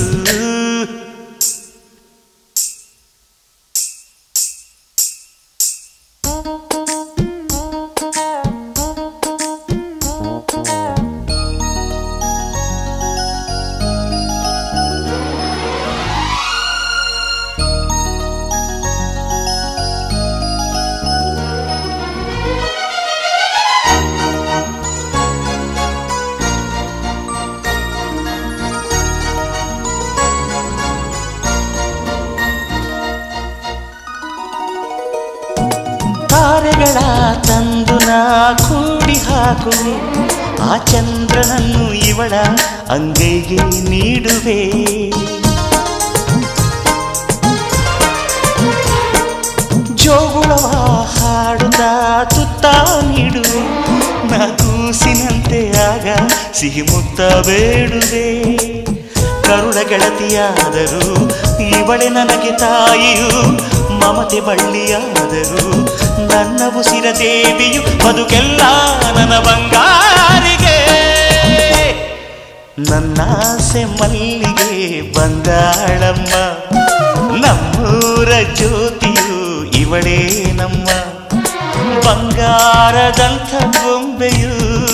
ತಾರೆಗಳ ತಂದು ನಾ ಕೂಡಿ ಹಾಕುವೆ ಆ ಚಂದ್ರನನ್ನು ಇವಳ ಅಂಗೈಗೆ ನೀಡುವೆ ಜೋಗುಳವ ಹಾಡುತ್ತ ತುತ್ತ ನೀಡುವೆ ನಾ ಕೂಸಿನಂತೆ ಆಗ ಸಿಹಿ ಮುತ್ತ ಬೇಡುವೆ ಕರುಳ ಗೆಳತಿಯಾದರೂ ಇವಳೆ ನನಗೆ ತಾಯಿಯು ಮಮತೆ ಬಳ್ಳಿಯಾದರೂ ನನ್ನ ಉಸಿರ ದೇವಿಯು ಬದುಕೆಲ್ಲ ನನ್ನ ಬಂಗಾರಿಗೆ ನನ್ನಾಸೆ ಮಲ್ಲಿಗೆ ಬಂದಾಳಮ್ಮ ನಮ್ಮೂರ ಜ್ಯೋತಿಯು ಇವಳೇ ನಮ್ಮ ಬಂಗಾರದಂಥ ಬೊಂಬೆಯು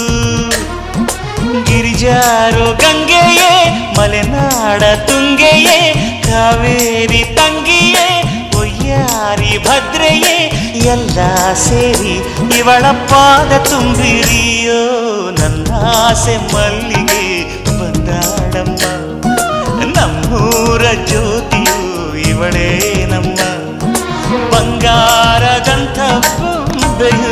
ಗಿರಿಜಾರೋ ಗಂಗೆಯೇ ಮಲೆನಾಡ ತುಂಗೆಯೇ ಕಾವೇರಿ ತಂಗಿಯೇ ಒಯ್ಯಾರಿ ಭದ್ರೆಯೇ ಎಲ್ಲ ಸೇರಿ ಇವಳ ಪಾದ ತುಂಬಿರಿಯೋ ನನ್ನ ಆಸೆ ಮಲ್ಲಿಗೆ ಬಂದಾಡಮ್ಮ ನಮ್ಮೂರ ಜ್ಯೋತಿಯು ಇವಳೇ ನಮ್ಮ ಬಂಗಾರದಂಥ ಬೊಂಬೆಯು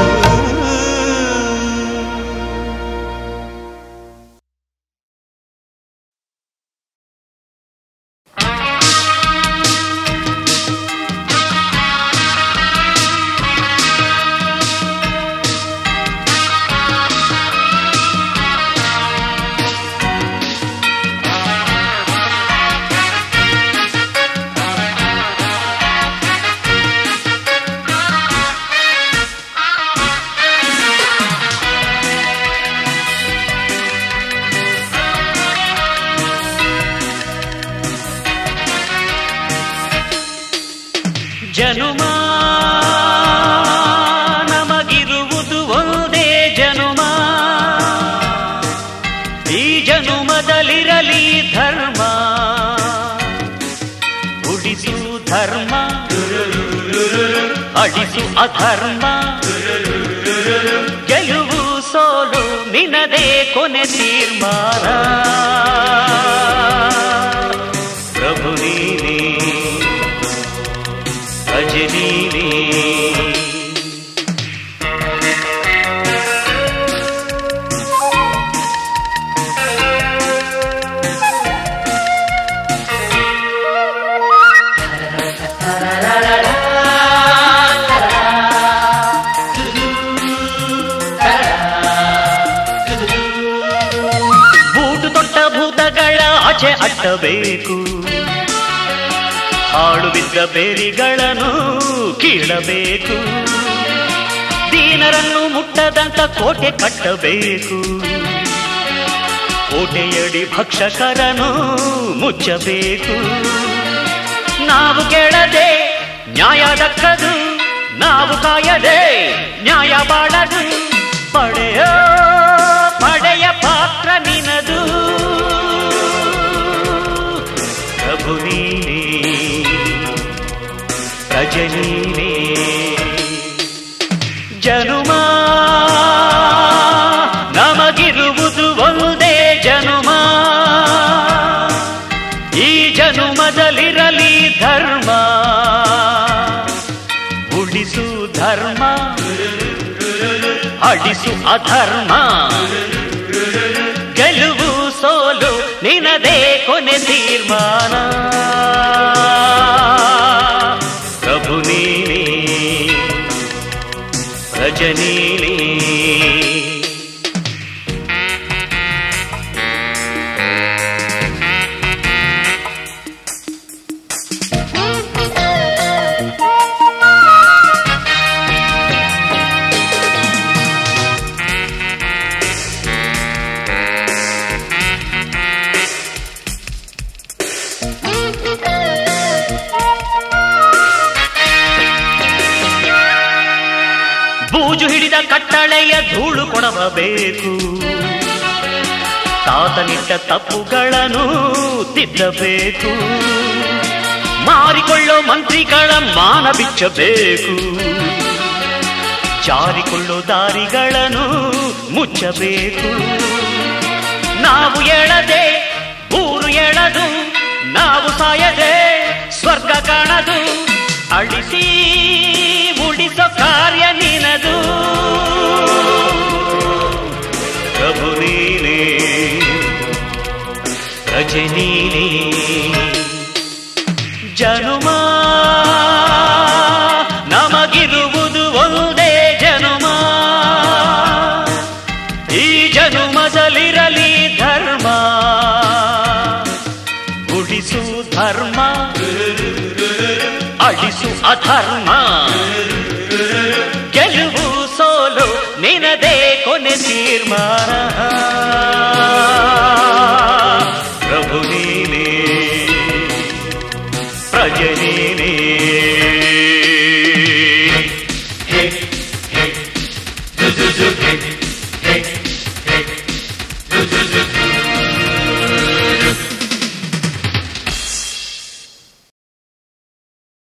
ಜನುಮ ನಮಗಿರುವುದು ಒಂದೇ ಜನುಮ ಈ ಜನುಮದಲ್ಲಿರಲಿ ಧರ್ಮ ಉಡಿಸು ಧರ್ಮ ಅಡಿಸು ಅಧರ್ಮ ಗೆಲುವು ಸೋಲು ನಿನದೇ ಕೊನೆ ತೀರ್ಮಾನ ಪ್ರಭು ನೀನೇ ಅಜನೀನೇ ಬೂಟು ತೊಟ್ಟ ಭೂತಗಳ ಆಚೆ ಅಟ್ಟಬೇಕು ಹಾಳು ಬಿದ್ದ ಬೇರಿಗಳನ್ನು ಕೀಳಬೇಕು ದೀನರನ್ನು ಮುಟ್ಟದಂತ ಕೋಟೆ ಕಟ್ಟಬೇಕು ಕೋಟೆಯಡಿ ಭಕ್ಷಕರನು ಮುಚ್ಚಬೇಕು ನಾವು ಕೇಳದೆ ನ್ಯಾಯ ದಕ್ಕದು ನಾವು ಕಾಯದೆ ನ್ಯಾಯ ಬಾಳದು ಪಡೆಯೋ ಪಡೆಯ ಪಾತ್ರ ನಿನದು ಪ್ರಭು ನೀನೇ ರಜನೀನೇ ಜನುಮಾ ಅಳಿಸು ಅಧರ್ಮ ಗೆಲುವು ಸೋಲು ನಿನದೇ ಕೊನೆ ತೀರ್ಮಾನ ಪ್ರಭು ನೀನೇ ರಜನೀನೇ ಬೂಜು ಹಿಡಿದ ಕಟ್ಟಳೆಯ ಧೂಳು ಕೊಡಬೇಕು ತಾತನಿಟ್ಟ ತಪ್ಪುಗಳನ್ನು ತಿದ್ದಬೇಕು ಮಾರಿಕೊಳ್ಳೋ ಮಂತ್ರಿಗಳ ಮಾನ ಬಿಚ್ಚಬೇಕು ಜಾರಿಕೊಳ್ಳೋ ದಾರಿಗಳನ್ನು ಮುಚ್ಚಬೇಕು ನಾವು ಎಳದೆ ಊರು ಎಳದು ನಾವು ಸಾಯದೆ ಸ್ವರ್ಗ ಕಾಣದು ಅಳಿಸಿ ಉಳಿಸೋ ಕಾರ್ಯ ನಿನದು ಪ್ರಭು ನೀನೇ ರಜೆ ನೀನೇ ಜನುಮ ನಮಗಿರುವುದು ಒಂದೇ ಜನುಮ ಈ ಜನುಮದಲ್ಲಿರಲಿ ಧರ್ಮ ಉಳಿಸು ಧರ್ಮ ಅಳಿಸು ಅಧರ್ಮ ಗೆಲುವು ಸೋಲು ನಿನದೇ ಕೊನೆ ತೀರ್ಮಾನ